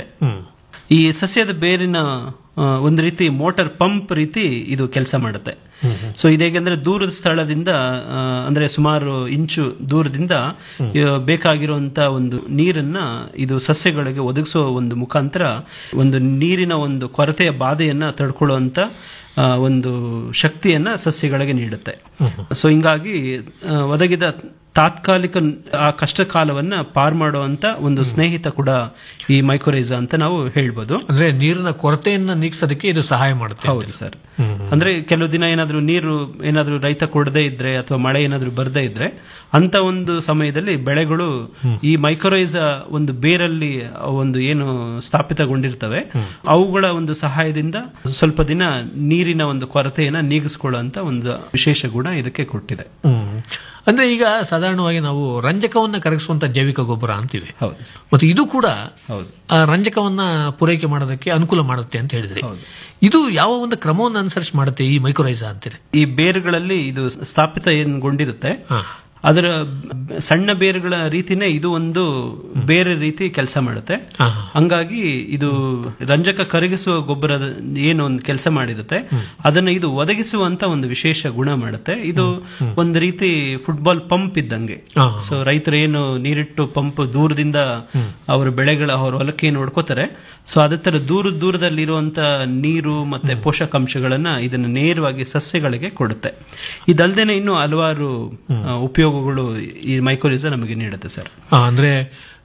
ಈ ಸಸ್ಯದ ಬೇರಿನ ಆ, ಒಂದು ರೀತಿ ಮೋಟಾರ್ ಪಂಪ್ ರೀತಿ ಇದು ಕೆಲಸ ಮಾಡುತ್ತೆ ಸೊ ಇದೇಗೆಂದ್ರೆ ದೂರದ ಸ್ಥಳದಿಂದ ಆ, ಅಂದ್ರೆ ಸುಮಾರು ಇಂಚು ದೂರದಿಂದ ಆ, ಬೇಕಾಗಿರುವಂತ ಒಂದು ನೀರನ್ನ ಇದು ಸಸ್ಯಗಳಿಗೆ ಒದಗಿಸುವ ಒಂದು ಮುಖಾಂತರ ಒಂದು ನೀರಿನ ಒಂದು ಕೊರತೆಯ ಬಾಧೆಯನ್ನ ತಡ್ಕೊಳ್ಳುವಂತ ಆ, ಒಂದು ಶಕ್ತಿಯನ್ನ ಸಸ್ಯಗಳಿಗೆ ನೀಡುತ್ತೆ ಸೊ ಹಿಂಗಾಗಿ ಆ, ಒದಗಿದ ತಾತ್ಕಾಲಿಕ ಆ ಕಷ್ಟ ಕಾಲವನ್ನ ಪಾರ್ ಮಾಡುವಂತ ಒಂದು ಸ್ನೇಹಿತ ಕೂಡ ಈ ಮೈಕ್ರೋರೈಸಾ ಅಂತ ನಾವು ಹೇಳ್ಬೋದು ಅಂದ್ರೆ ನೀರಿನ ಕೊರತೆಯನ್ನ ನೀಗಿಸೋದಕ್ಕೆ ಇದು ಸಹಾಯ ಮಾಡುತ್ತೆ ಹೌದು ಸರ್ ಅಂದ್ರೆ ಕೆಲವು ದಿನ ಏನಾದ್ರೂ ನೀರು ಏನಾದ್ರೂ ರೈತ ಕೊಡದೇ ಇದ್ರೆ ಅಥವಾ ಮಳೆ ಏನಾದ್ರೂ ಬರದೇ ಇದ್ರೆ ಅಂತ ಒಂದು ಸಮಯದಲ್ಲಿ ಬೆಳೆಗಳು ಈ ಮೈಕ್ರೋರೈಸಾ ಒಂದು ಬೇರಲ್ಲಿ ಒಂದು ಏನು ಸ್ಥಾಪಿತಗೊಂಡಿರ್ತವೆ ಅವುಗಳ ಒಂದು ಸಹಾಯದಿಂದ ಸ್ವಲ್ಪ ದಿನ ನೀರಿನ ಒಂದು ಕೊರತೆಯನ್ನ ನೀಗಿಸ್ಕೊಳ್ಳುವಂತ ಒಂದು ವಿಶೇಷ ಗುಣ ಇದಕ್ಕೆ ಕೊಟ್ಟಿದೆ ಹ್ಮ್. ಅಂದ್ರೆ ಈಗ ಸಾಧಾರಣವಾಗಿ ನಾವು ರಂಜಕವನ್ನ ಕರಗಿಸುವಂತ ಜೈವಿಕ ಗೊಬ್ಬರ ಅಂತೀವಿ ಹೌದು ಮತ್ತೆ ಇದು ಕೂಡ ಹೌದು ಆ ರಂಜಕವನ್ನ ಪೂರೈಕೆ ಮಾಡೋದಕ್ಕೆ ಅನುಕೂಲ ಮಾಡುತ್ತೆ ಅಂತ ಹೇಳಿದ್ರಿ ಇದು ಯಾವ ಒಂದು ಕ್ರಮವನ್ನು ಅನುಸರಿಸಿ ಮಾಡುತ್ತೆ ಈ ಮೈಕ್ರೋರೈಸಾ ಅಂತೀರಿ ಈ ಬೇರುಗಳಲ್ಲಿ ಇದು ಸ್ಥಾಪಿತ ಏನ್ಗೊಂಡಿರುತ್ತೆ ಅದರ ಸಣ್ಣ ಬೇರುಗಳ ರೀತಿನೇ ಇದು ಒಂದು ಬೇರೆ ರೀತಿ ಕೆಲಸ ಮಾಡುತ್ತೆ ಹಂಗಾಗಿ ಇದು ರಂಜಕ ಕರಗಿಸುವ ಗೊಬ್ಬರದ ಏನು ಒಂದು ಕೆಲಸ ಮಾಡಿರುತ್ತೆ ಅದನ್ನ ಇದು ಒದಗಿಸುವಂತ ಒಂದು ವಿಶೇಷ ಗುಣ ಮಾಡುತ್ತೆ ಇದು ಒಂದು ರೀತಿ ಫುಟ್ಬಾಲ್ ಪಂಪ್ ಇದ್ದಂಗೆ ಸೊ ರೈತರು ಏನು ನೀರಿಟ್ಟು ಪಂಪ್ ದೂರದಿಂದ ಅವರ ಬೆಳೆಗಳ ಅವರ ಹೊಲಕ್ಕೆ ಏನು ಹೊಡ್ಕೋತಾರೆ ಸೊ ಅದೇ ತರ ದೂರ ದೂರದಲ್ಲಿರುವಂತ ನೀರು ಮತ್ತೆ ಪೋಷಕಾಂಶಗಳನ್ನ ಇದನ್ನ ನೇರವಾಗಿ ಸಸ್ಯಗಳಿಗೆ ಕೊಡುತ್ತೆ ಇದಲ್ದೇನೆ ಇನ್ನು ಹಲವಾರು ಆ, ಉಪಯೋಗಗಳು ಈ ಮೈಕ್ರೋರಿಸಾ ನಮಗೆ ನೀಡುತ್ತೆ ಸರ್ ಆ, ಅಂದ್ರೆ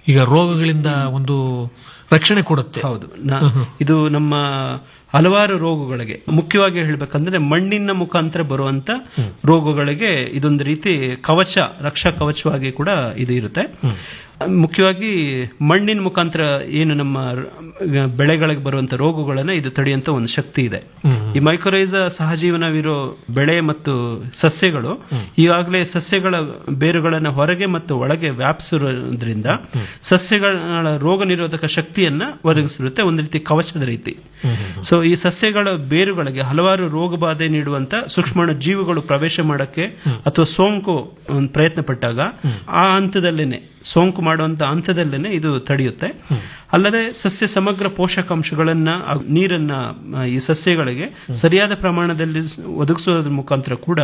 ಈಗ ರೋಗಗಳಿಂದ ಒಂದು ರಕ್ಷಣೆ ಕೊಡುತ್ತೆ ಹೌದು ನ- ಇದು ನಮ್ಮ ಹಲವಾರು ರೋಗಗಳಿಗೆ ಮುಖ್ಯವಾಗಿ ಹೇಳ್ಬೇಕಂದ್ರೆ ಮಣ್ಣಿನ ಮುಖಾಂತರ ಬರುವಂತ ರೋಗಗಳಿಗೆ ಇದೊಂದು ರೀತಿ ಕವಚ ರಕ್ಷಾ ಕವಚವಾಗಿ ಕೂಡ ಇದು ಇರುತ್ತೆ ಮುಖ್ಯವಾಗಿ ಮಣ್ಣಿನ ಮುಖಾಂತರ ಏನು ನಮ್ಮ ರ- ಬೆಳೆಗಳಿಗೆ ಬರುವಂತ ರೋಗಗಳನ್ನ ಇದು ತಡೆಯುವಂತ ಒಂದು ಶಕ್ತಿ ಇದೆ ಈ ಮೈಕ್ರೋರೈಸ ಸಹಜೀವನವಿರೋ ಬೆಳೆ ಮತ್ತು ಸಸ್ಯಗಳು ಈಗಾಗಲೇ ಸಸ್ಯಗಳ ಬೇರುಗಳನ್ನ ಹೊರಗೆ ಮತ್ತು ಒಳಗೆ ವ್ಯಾಪಿಸಿರೋದ್ರಿಂದ ಸಸ್ಯಗಳ ರೋಗ ನಿರೋಧಕ ಶಕ್ತಿಯನ್ನ ಒದಗಿಸಿರುತ್ತೆ ಒಂದು ರೀತಿ ಕವಚದ ರೀತಿ ಸೊ ಈ ಸಸ್ಯಗಳ ಬೇರುಗಳಿಗೆ ಹಲವಾರು ರೋಗ ಬಾಧೆ ನೀಡುವಂತ ಸೂಕ್ಷ್ಮಾಣು ಜೀವಿಗಳು ಪ್ರವೇಶ ಮಾಡಕ್ಕೆ ಅಥವಾ ಸೋಂಕು ಒಂದು ಪ್ರಯತ್ನ ಪಟ್ಟಾಗ ಆ ಹಂತದಲ್ಲೇನೆ ಸೋಂಕು ಮಾಡುವಂತ ಹಂತದಲ್ಲೇನೆ ಇದು ತಡೆಯುತ್ತೆ ಅಲ್ಲದೆ ಸಸ್ಯ ಸಮಗ್ರ ಪೋಷಕಾಂಶಗಳನ್ನ ಆ ನೀರನ್ನ ಆ, ಈ ಸಸ್ಯಗಳಿಗೆ ಸರಿಯಾದ ಪ್ರಮಾಣದಲ್ಲಿ ಸ್- ಒದಗಿಸೋದ್ರ ಮುಖಾಂತರ ಕೂಡ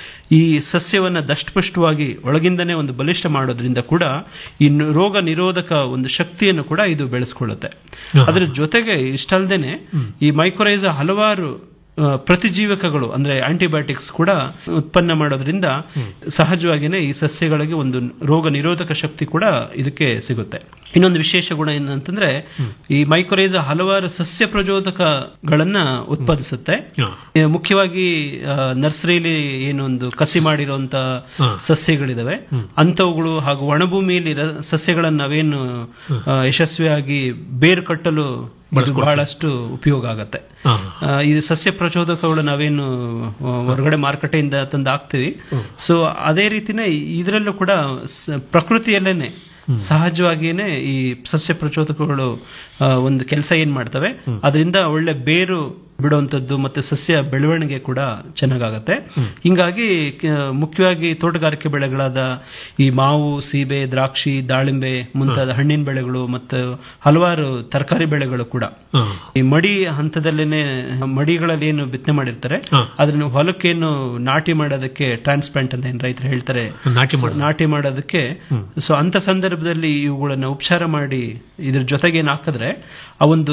ಈ ಸಸ್ಯವನ್ನ ದಷ್ಟಪುಷ್ಟವಾಗಿ ಒಳಗಿಂದನೇ ಒಂದು ಬಲಿಷ್ಠ ಮಾಡೋದ್ರಿಂದ ಕೂಡ ಈ ನ- ರೋಗ ನಿರೋಧಕ ಒಂದು ಶಕ್ತಿಯನ್ನು ಕೂಡ ಇದು ಬೆಳೆಸ್ಕೊಳ್ಳುತ್ತೆ ಅದರ ಜೊತೆಗೆ ಇಷ್ಟಲ್ದೇನೆ ಈ ಮೈಕ್ರೋರೈಸ ಹಲವಾರು ಆ, ಪ್ರತಿಜೀವಕಗಳು ಅಂದ್ರೆ ಆಂಟಿಬಯೋಟಿಕ್ಸ್ ಕೂಡ ಉತ್ಪನ್ನ ಮಾಡೋದ್ರಿಂದ ಸಹಜವಾಗಿಯೇ ಈ ಸಸ್ಯಗಳಿಗೆ ಒಂದು ರೋಗ ನಿರೋಧಕ ಶಕ್ತಿ ಕೂಡ ಇದಕ್ಕೆ ಸಿಗುತ್ತೆ ಇನ್ನೊಂದು ವಿಶೇಷ ಗುಣ ಏನಂತಂದ್ರೆ ಈ ಮೈಕ್ರೋರೈಸ ಹಲವಾರು ಸಸ್ಯ ಪ್ರಚೋದಕಗಳನ್ನ ಉತ್ಪಾದಿಸುತ್ತೆ ಏ, ಮುಖ್ಯವಾಗಿ ಆ, ನರ್ಸರಿಲಿ ಏನೊಂದು ಕಸಿ ಮಾಡಿರುವಂತ ಸಸ್ಯಗಳಿದಾವೆ ಅಂತವುಗಳು ಹಾಗೂ ಒಣಭೂಮಿಯಲ್ಲಿ ರ- ಸಸ್ಯಗಳನ್ನ ನಾವೇನು ಆ, ಯಶಸ್ವಿಯಾಗಿ ಬೇರು ಕಟ್ಟಲು ಇದು ಬಹಳಷ್ಟು ಉಪಯೋಗ ಆಗತ್ತೆ ಆ, ಈ ಸಸ್ಯ ಪ್ರಚೋದಕಗಳು ನಾವೇನು ಆ, ಹೊರಗಡೆ ಮಾರುಕಟ್ಟೆಯಿಂದ ತಂದು ಹಾಕ್ತಿವಿ ಸೊ ಅದೇ ರೀತಿನೇ ಇದರಲ್ಲೂ ಕೂಡ ಸ- ಪ್ರಕೃತಿಯಲ್ಲೇನೆ ಸಹಜವಾಗಿಯೇನೆ ಈ ಸಸ್ಯ ಪ್ರಚೋದಕಗಳು ಆ, ಒಂದು ಕೆಲಸ ಏನ್ ಮಾಡ್ತವೆ ಅದರಿಂದ ಒಳ್ಳೆ ಬೇರು ಬಿಡುವಂತದ್ದು ಮತ್ತೆ ಸಸ್ಯ ಬೆಳವಣಿಗೆ ಕೂಡ ಚೆನ್ನಾಗಾಗತ್ತೆ ಹಿಂಗಾಗಿ ಕ- ಮುಖ್ಯವಾಗಿ ತೋಟಗಾರಿಕೆ ಬೆಳೆಗಳಾದ ಈ ಮಾವು ಸೀಬೆ ದ್ರಾಕ್ಷಿ ದಾಳಿಂಬೆ ಮುಂತಾದ ಹಣ್ಣಿನ ಬೆಳೆಗಳು ಮತ್ತು ಹಲವಾರು ತರಕಾರಿ ಬೆಳೆಗಳು ಕೂಡ ಈ ಮಡಿ ಹಂತದಲ್ಲೇನೆ ಮಡಿಗಳಲ್ಲಿ ಏನು ಬಿತ್ತನೆ ಮಾಡಿರ್ತಾರೆ ಅದನ್ನು ಹೊಲಕ್ಕೇನು ನಾಟಿ ಮಾಡೋದಕ್ಕೆ ಟ್ರಾನ್ಸ್ಪ್ಲಾಂಟ್ ಅಂತ ಏನ್ ರೈತರು ಹೇಳ್ತಾರೆ ನಾಟಿ So, ನಾಟಿ ಮಾಡೋದಕ್ಕೆ ಸೊ ಅಂತ ಸಂದರ್ಭದಲ್ಲಿ ಇವುಗಳನ್ನ ಉಪಚಾರ ಮಾಡಿ ಇದ್ರ ಜೊತೆಗೆ ಏನ್ ಹಾಕಿದ್ರೆ ಆ ಒಂದು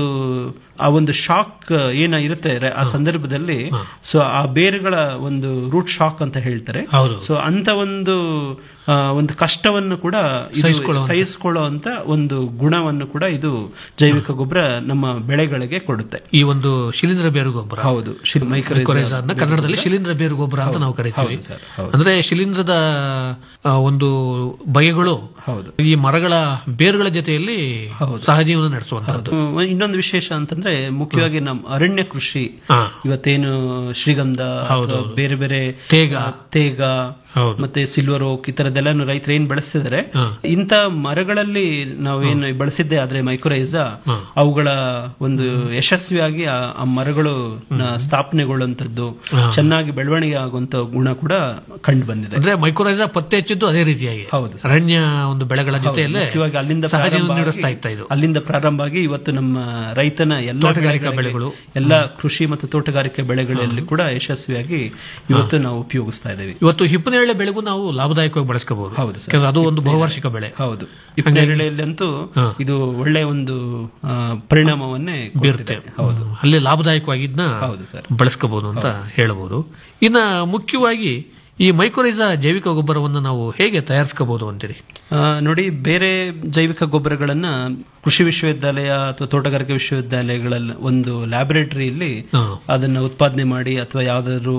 ಆ ಒಂದು ಶಾಕ್ ಏನ ಇರುತ್ತೆ ರ- ಆ ಸಂದರ್ಭದಲ್ಲಿ ಸೊ ಆ ಬೇರುಗಳ ಒಂದು ರೂಟ್ ಶಾಕ್ ಅಂತ ಹೇಳ್ತಾರೆ ಹೌದು. ಸೊ ಅಂತ ಒಂದು ಆ, ಒಂದು ಕಷ್ಟವನ್ನು ಕೂಡ ಇದು ಸಹಿಸ್ಕೊಳ್ಳುವಂತ. ಸಹಿಸಿಕೊಳ್ಳುವಂತ ಒಂದು ಗುಣವನ್ನು ಕೂಡ ಇದು ಜೈವಿಕ ಗೊಬ್ಬರ ನಮ್ಮ ಬೆಳೆಗಳಿಗೆ ಕೊಡುತ್ತೆ ಈ ಒಂದು ಶಿಲೀಂಧ್ರ ಬೇರು ಗೊಬ್ಬರ ಹೌದು ಶಿ- ಮೈಕ್ರೋರೈಸ ಮೈಕ್ರೋರೈಸ ಅಂತ ಬೇರು ಕನ್ನಡದಲ್ಲಿ ಗೊಬ್ಬರ. ಶಿಲೀಂಧ್ರ ಬೇರು ಗೊಬ್ಬರ ಅಂತ ನಾವು ಹೌದು, ಕರಿತೀವಿ ಹೌದು ಸರ್, ಹೌದು. ಅಂದ್ರೆ ಶಿಲೀಂಧ್ರದ ಆ, ಒಂದು ಬಗೆಗಳು ಈ ಮರಗಳ ಬೇರುಗಳ ಜೊತೆಯಲ್ಲಿ ಸಹಜೀವನ ನಡೆಸುವಂತದ್ದು ಹ್ಮ್, ಇನ್ನೊಂದು ವಿಶೇಷ ಅಂತಂದ್ರೆ ಮುಖ್ಯವಾಗಿ ನಮ್ಮ ಅರಣ್ಯ ಕೃಷಿ ಇವತ್ತೇನು ಶ್ರೀಗಂಧ ಅಥವಾ ಬೇರೆ ಬೇರೆ ತೇಗ. ಆ, ತೇಗ ಮತ್ತೆ ಸಿಲ್ವರ್ ಓಕ್ ಈ ತರದೆಲ್ಲ ರೈತರು ಏನ್ ಬೆಳೆಸ್ತಿದ್ದಾರೆ ಇಂಥ ಮರಗಳಲ್ಲಿ ನಾವೇನು ಬಳಸಿದ್ದೆ ಆದ್ರೆ ಮೈಕ್ರೋರೈಸ ಅವುಗಳ ಒಂದು ಯಶಸ್ವಿಯಾಗಿ ಆ ಆ ಮರಗಳು ನ ಸ್ಥಾಪನೆಗೊಳ್ಳುವಂತದ್ದು ಚೆನ್ನಾಗಿ ಬೆಳವಣಿಗೆ ಆಗುವಂತ ಗುಣ ಕೂಡ ಕಂಡು ಬಂದಿದೆ ಅಂದ್ರೆ ಮೈಕ್ರೋರೈಸ ಪತ್ತೆ ಹಚ್ಚಿದ್ದು ಅದೇ ರೀತಿಯಾಗಿ ಹೌದು ಅರಣ್ಯ ಒಂದು ಬೆಳೆಗಳ ಜೊತೆಯಲ್ಲೇ ಮುಖ್ಯವಾಗಿ ಅಲ್ಲಿಂದ ಸಹಜೀವನ ಪ್ರಾರಂಭ ನಡೆಸ್ತಾ ಆಗಿ- ಇತ್ತ ಇದು ಅಲ್ಲಿಂದ ಪ್ರಾರಂಭ ಆಗಿ ಇವತ್ತು ನಮ್ಮ ರೈತನ ಎಲ್ಲ ತೋಟಗಾರಿಕಾ ಬೆಳೆಗಳು. ಎಲ್ಲ ಕೃಷಿ ಮತ್ತು ತೋಟಗಾರಿಕೆ ಬೆಳೆಗಳಲ್ಲಿ ಕೂಡ ಯಶಸ್ವಿಯಾಗಿ ಇವತ್ತು ನಾವು ಉಪಯೋಗಿಸ್ತಾ ಇದ್ದೇವೆ ಇವತ್ತು ಹಿಪ್ಪನೇರಳೆ ಬೆಳೆಗೂ ನಾವು ಲಾಭದಾಯಕವಾಗಿ ಬಳಸ್ಕೋಬಹುದು ಹೌದು ಸರ್. ಯಾಕಂದ್ರೆ ಅದು ಒಂದು ಬಹುವಾರ್ಷಿಕ ಬೆಳೆ ಹೌದು ಹಿಪ್ಪನೇರಳೆಯಲ್ಲಂತೂ ಇದು ಒಳ್ಳೆ ಒಂದು ಆ, ಪರಿಣಾಮವನ್ನೇ ಬೀರುತ್ತೆ ಕೊಡ್ತಿದೆ. ಹೌದು ಅಲ್ಲಿ ಲಾಭದಾಯಕವಾಗಿದ್ನ ಹೌದು ಸರ್. ಬಳಸ್ಕೋಬಹುದು ಅಂತ ಹೇಳಬಹುದು ಇನ್ನ ಮುಖ್ಯವಾಗಿ ಈ ಮೈಕ್ರೋರೈಸ ಜೈವಿಕ ಗೊಬ್ಬರವನ್ನು ನಾವು ಹೇಗೆ ತಯಾರಿಸ್ಕೋಬಹುದು ಅಂತೀರಿ ಆ, ನೋಡಿ ಬೇರೆ ಜೈವಿಕ ಗೊಬ್ಬರಗಳನ್ನ ಕೃಷಿ ವಿಶ್ವವಿದ್ಯಾಲಯ ಅಥವಾ ತೋಟಗಾರಿಕೆ ವಿಶ್ವವಿದ್ಯಾಲಯಗಳಲ್ಲಿ ಒಂದು ಲ್ಯಾಬೊರೇಟರಿಯಲ್ಲಿ ಅದನ್ನ ಉತ್ಪಾದನೆ ಮಾಡಿ ಅಥವಾ ಯಾವ್ದಾದ್ರು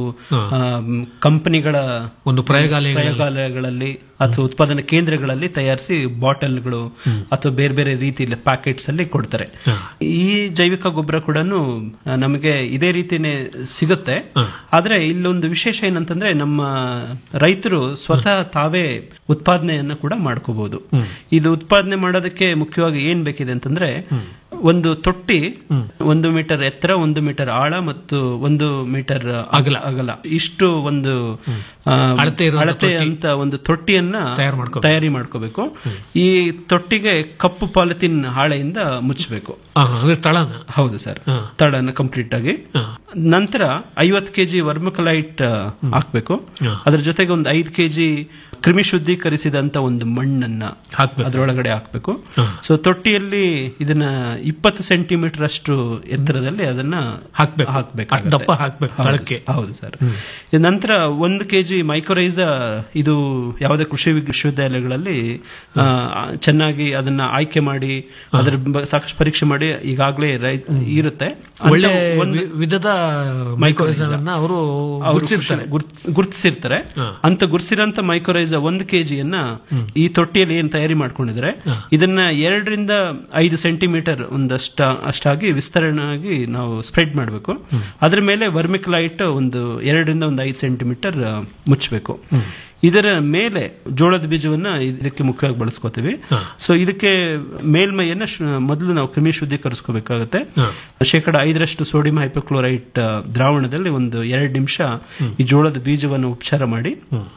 ಕಂಪನಿಗಳ ಒಂದು ಪ್ರಯೋಗಾಲಯಗಳಲ್ಲಿ. ಪ್ರಯೋಗಾಲಯಗಳಲ್ಲಿ ಅಥವಾ ಉತ್ಪಾದನಾ ಕೇಂದ್ರಗಳಲ್ಲಿ ತಯಾರಿಸಿ ಬಾಟಲ್ಗಳು ಅಥವಾ ಬೇರೆ ಬೇರೆ ರೀತಿಯಲ್ಲಿ ಪ್ಯಾಕೆಟ್ಸ್ ಅಲ್ಲಿ ಕೊಡ್ತಾರೆ ಈ ಜೈವಿಕ ಗೊಬ್ಬರ ಕೂಡ ನಮಗೆ ಇದೇ ರೀತಿನೇ ಸಿಗುತ್ತೆ ಆದ್ರೆ ಇಲ್ಲೊಂದು ವಿಶೇಷ ಏನಂತಂದ್ರೆ ನಮ್ಮ ರೈತರು ಸ್ವತಃ ತಾವೇ ಉತ್ಪಾದನೆಯನ್ನ ಕೂಡ ಮಾಡ್ಕೋಬಹುದು ಇದು ಉತ್ಪಾದನೆ ಮಾಡೋದಕ್ಕೆ ಮುಖ್ಯವಾಗಿ ಏನ್ ಬೇಕಿದೆ ಅಂತಂದ್ರೆ ಒಂದು ತೊಟ್ಟಿ ಒಂದು ಮೀಟರ್ ಎತ್ತರ ಒಂದು ಮೀಟರ್ ಆಳ ಮತ್ತು ಒಂದು ಮೀಟರ್ ಅಗಲ ಅಗಲ ಇಷ್ಟು ಒಂದು ಆ, ಅಳತೆ ಇರುವಂತ ಅಳತೆ ತೊಟ್ಟಿ. ಅಂತ ಒಂದು ತೊಟ್ಟಿಯನ್ನ ತಯಾರು ಮಾಡ್ಕೋಬೇಕು. ತಯಾರಿ ಮಾಡ್ಕೋಬೇಕು ಈ ತೊಟ್ಟಿಗೆ ಕಪ್ಪು ಪಾಲಿಥಿನ್ ಹಾಳೆಯಿಂದ ಮುಚ್ಚಬೇಕು ಆ, ಅಂದ್ರೆ ತಳನ ಹೌದು ಸರ್ ತಳನ ಕಂಪ್ಲೀಟ್ ಆಗಿ ನಂತರ ಐವತ್ತು ಕೆಜಿ ವರ್ಮಕಲೈಟ್ ಹಾಕ್ಬೇಕು ಅದ್ರ ಜೊತೆಗೆ ಒಂದು ಐದು ಕೆಜಿ ಕ್ರಿಮಿ ಶುದ್ಧೀಕರಿಸಿದಂತ ಒಂದು ಮಣ್ಣನ್ನ ಅದರೊಳಗಡೆ ಹಾಕ್ಬೇಕು ಸೊ ತೊಟ್ಟಿಯಲ್ಲಿ ಇದನ್ನ ಇಪ್ಪತ್ತು ಸೆಂಟಿಮೀಟರ್ ಅಷ್ಟು ಎತ್ತರದಲ್ಲಿ ಅದನ್ನ ಹಾಕ್ಬೇಕು. ಹಾಕ್ಬೇಕು ಅಷ್ಟ್ ದಪ್ಪ ಹಾಕ್ಬೇಕು ತಳಕ್ಕೆ. ಹೌದು ಸರ್ ಇದ್ ನಂತರ ಒಂದು ಕೆಜಿ ಮೈಕ್ರೋರೈಸ ಇದು ಯಾವುದೇ ಕೃಷಿ ವಿಶ್ವವಿದ್ಯಾಲಯಗಳಲ್ಲಿ ಆ, ಚೆನ್ನಾಗಿ ಅದನ್ನ ಆಯ್ಕೆ ಮಾಡಿ ಅದರ ಬ- ಸಾಕಷ್ಟು ಪರೀಕ್ಷೆ ಮಾಡಿ ಈಗಾಗಲೇ ರೈ- ಇರುತ್ತೆ ಅಂತ ಒಳ್ಳೆ ಒಂದು ವಿ- ವಿಧದ ಮೈಕ್ರೋರೈಸನ್ನ ಅವರು ಗುರುತಿಸಿರ್ತಾರೆ ಗುರುತಿಸಿರ್ತಾರೆ ಅಂತ ಗುರುಸಿರಂತ ಮೈಕ್ರೋರೈಸ ಒಂದು ಕೆಜಿಯನ್ನ ಈ ತೊಟ್ಟಿಯಲ್ಲಿ ಏನ್ ತಯಾರಿ ಮಾಡ್ಕೊಂಡಿದ್ರೆ ಇದನ್ನ ಎರಡರಿಂದ ಐದು ಸೆಂಟಿಮೀಟರ್ ಒಂದಷ್ಟ ಅಷ್ಟಾಗಿ ವಿಸ್ತರಣೆಯಾಗಿ ನಾವು ಸ್ಪ್ರೆಡ್ ಮಾಡಬೇಕು ಅದ್ರ ಮೇಲೆ ವರ್ಮಿಕ್ಲೈಟ್ ಒಂದು ಎರಡರಿಂದ ಒಂದು ಐದು ಸೆಂಟಿಮೀಟರ್ ಮುಚ್ಚಬೇಕು ಇದರ ಮೇಲೆ ಜೋಳದ ಬೀಜವನ್ನ ಇದಕ್ಕೆ ಮುಖ್ಯವಾಗಿ ಬಳಸ್ಕೋತೀವಿ ಸೊ ಇದಕ್ಕೆ ಮೇಲ್ಮೈಯನ್ನ ಶು- ಮೊದಲು ನಾವು ಕ್ರಿಮಿ ಶುದ್ಧೀಕರಿಸ್ಕೋಬೇಕಾಗತ್ತೆ ಶೇಕಡ ಐದರಷ್ಟು ಸೋಡಿಯಂ ಹೈಪೋಕ್ಲೋರೈಟ್ ದ್ರಾವಣದಲ್ಲಿ ಒಂದು ಎರಡು ನಿಮಿಷ ಈ ಜೋಳದ ಬೀಜವನ್ನು ಉಪಚಾರ ಮಾಡಿ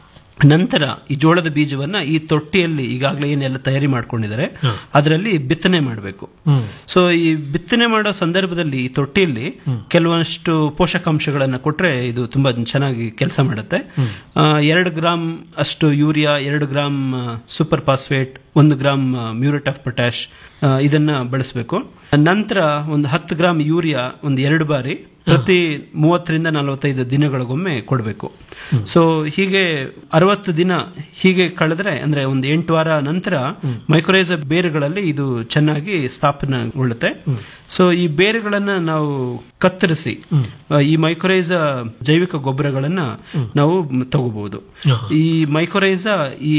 ನಂತರ ಈ ಜೋಳದ ಬೀಜವನ್ನ ಈ ತೊಟ್ಟಿಯಲ್ಲಿ ಈಗಾಗಲೇ ಏನೆಲ್ಲ ತಯಾರಿ ಮಾಡ್ಕೊಂಡಿದ್ದಾರೆ ಅದರಲ್ಲಿ ಬಿತ್ತನೆ ಮಾಡಬೇಕು ಸೊ ಈ ಬಿತ್ತನೆ ಮಾಡೋ ಸಂದರ್ಭದಲ್ಲಿ ಈ ತೊಟ್ಟಿಯಲ್ಲಿ ಕೆಲವಷ್ಟು ಪೋಷಕಾಂಶಗಳನ್ನ ಕೊಟ್ರೆ ಇದು ತುಂಬಾ ಚೆನ್ನಾಗಿ ಕೆಲಸ ಮಾಡುತ್ತೆ ಆ, ಎರಡು ಗ್ರಾಮ್ ಅಷ್ಟು ಯೂರಿಯಾ ಎರಡು ಗ್ರಾಮ್ ಸೂಪರ್ ಫಾಸ್ಫೇಟ್ ಒಂದು ಗ್ರಾಮ್ ಮ್ಯೂರೇಟ್ ಆಫ್ ಪೊಟ್ಯಾಶ್ ಇದನ್ನ ಬಳಸಬೇಕು ನಂತರ ಒಂದು ಹತ್ತು ಗ್ರಾಮ್ ಯೂರಿಯಾ ಒಂದು ಎರಡು ಬಾರಿ ಪ್ರತಿ ಮೂವತ್ತರಿಂದ ನಲವತ್ತೈದು ದಿನಗಳಿಗೊಮ್ಮೆ ಕೊಡಬೇಕು ಸೊ ಹೀಗೆ ಅರವತ್ತು ದಿನ ಹೀಗೆ ಕಳೆದ್ರೆ ಅಂದ್ರೆ ಒಂದು ಎಂಟು ವಾರ ನಂತರ ಮೈಕ್ರೋರೈಸ ಬೇರುಗಳಲ್ಲಿ ಇದು ಚೆನ್ನಾಗಿ ಸ್ಥಾಪನೆಗೊಳ್ಳುತ್ತೆ ಸೊ ಈ ಬೇರುಗಳನ್ನ ನಾವು ಕತ್ತರಿಸಿ ಆ, ಈ ಮೈಕ್ರೋರೈಸ ಜೈವಿಕ ಗೊಬ್ಬರಗಳನ್ನ ನಾವು ತಗೋಬಹುದು ಈ ಮೈಕ್ರೋರೈಸ ಈ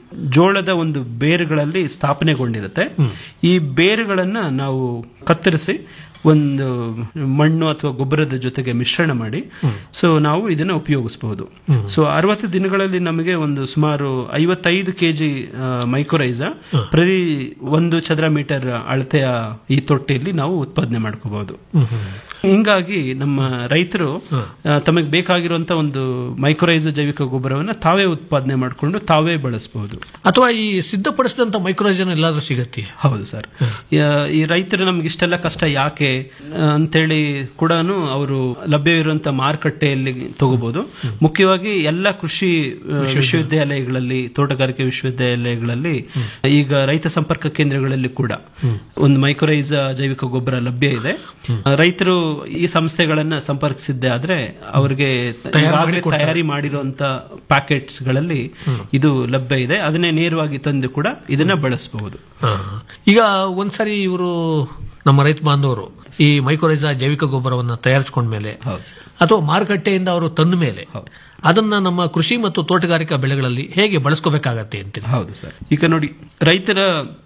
ಜೋಳದ ಒಂದು ಬೇರುಗಳಲ್ಲಿ ಸ್ಥಾಪನೆಗೊಂಡಿರುತ್ತೆ ಈ ಬೇರುಗಳನ್ನ ನಾವು ಕತ್ತರಿಸಿ ಒಂದು ಮಣ್ಣು ಅಥವಾ ಗೊಬ್ಬರದ ಜೊತೆಗೆ ಮಿಶ್ರಣ ಮಾಡಿ ಸೊ ನಾವು ಇದನ್ನ ಉಪಯೋಗಿಸಬಹುದು ಸೊ ಅರವತ್ತು ದಿನಗಳಲ್ಲಿ ನಮಗೆ ಒಂದು ಸುಮಾರು ಐವತ್ತೈದು ಕೆಜಿ ಮೈಕ್ರೋರೈಸ ಪ್ರತಿ ಒಂದು ಚದರ ಮೀಟರ್ ಅಳತೆಯ ಈ ತೊಟ್ಟಿಯಲ್ಲಿ ನಾವು ಉತ್ಪಾದನೆ ಮಾಡ್ಕೋಬಹುದು ಹಿಂಗಾಗಿ ನಮ್ಮ ರೈತರು ಆ, ತಮಗೆ ಬೇಕಾಗಿರುವಂತ ಒಂದು ಮೈಕ್ರೋರೈಸ ಜೈವಿಕ ಗೊಬ್ಬರವನ್ನ ತಾವೇ ಉತ್ಪಾದನೆ ಮಾಡಿಕೊಂಡು ತಾವೇ ಬಳಸಬಹುದು ಅಥವಾ ಈ ಸಿದ್ಧಪಡಿಸಿದಂತ ಮೈಕ್ರೋರೈಸನ್ ಎಲ್ಲಾದ್ರೂ ಸಿಗತ್ತೆ ಹೌದು ಸರ್ ಈ ರೈತರು ನಮ್ಗೆ ಇಷ್ಟೆಲ್ಲ ಕಷ್ಟ ಯಾಕೆ ಆ, ಅಂತೇಳಿ ಕೂಡ ಅವರು ಲಭ್ಯವಿರುವಂತ ಮಾರುಕಟ್ಟೆಯಲ್ಲಿ ತಗೋಬಹುದು ಮುಖ್ಯವಾಗಿ ಎಲ್ಲ ಕೃಷಿ ಆ, ವಿಶ್ವವಿದ್ಯಾಲಯಗಳಲ್ಲಿ ತೋಟಗಾರಿಕೆ ವಿಶ್ವವಿದ್ಯಾಲಯಗಳಲ್ಲಿ ಈಗ ರೈತ ಸಂಪರ್ಕ ಕೇಂದ್ರಗಳಲ್ಲಿ ಕೂಡ ಒಂದು ಮೈಕ್ರೋರೈಸ ಜೈವಿಕ ಗೊಬ್ಬರ ಲಭ್ಯ ಇದೆ ಆ, ರೈತರು ಈ ಸಂಸ್ಥೆಗಳನ್ನ ಸಂಪರ್ಕಿಸಿದ್ದೆ ಆದ್ರೆ ಅವರಿಗೆ ತಯಾರು ಈಗಾಗ್ಲೇ ಮಾಡಿ ಕೊಡ್ತಾರೆ. ತಯಾರಿ ಮಾಡಿರುವಂತ ಪ್ಯಾಕೆಟ್ಸ್ ಗಳಲ್ಲಿ ಇದು ಲಭ್ಯ ಇದೆ ಅದನ್ನೇ ನೇರವಾಗಿ ತಂದು ಕೂಡ ಇದನ್ನ ಬಳಸಬಹುದು ಹಾ. ಈಗ ಒಂದ್ಸರಿ ಇವರು ನಮ್ಮ ರೈತ ಬಾಂಧವರು ಈ ಮೈಕ್ರೋರೈಸ ಜೈವಿಕ ಗೊಬ್ಬರವನ್ನ ತಯಾರಿಸಿಕೊಂಡ್ಮೇಲೆ ಅಥವಾ ಮಾರುಕಟ್ಟೆಯಿಂದ ಅವರು ತಂದ ಮೇಲೆ ಅದನ್ನ ನಮ್ಮ ಕೃಷಿ ಮತ್ತು ತೋಟಗಾರಿಕಾ ಬೆಳೆಗಳಲ್ಲಿ ಹೇಗೆ ಬಳಸ್ಕೋಬೇಕಾಗತ್ತೆ ಅಂತೀನಿ ಹೌದು ಸರ್ ಈಗ ನೋಡಿ ರೈತರ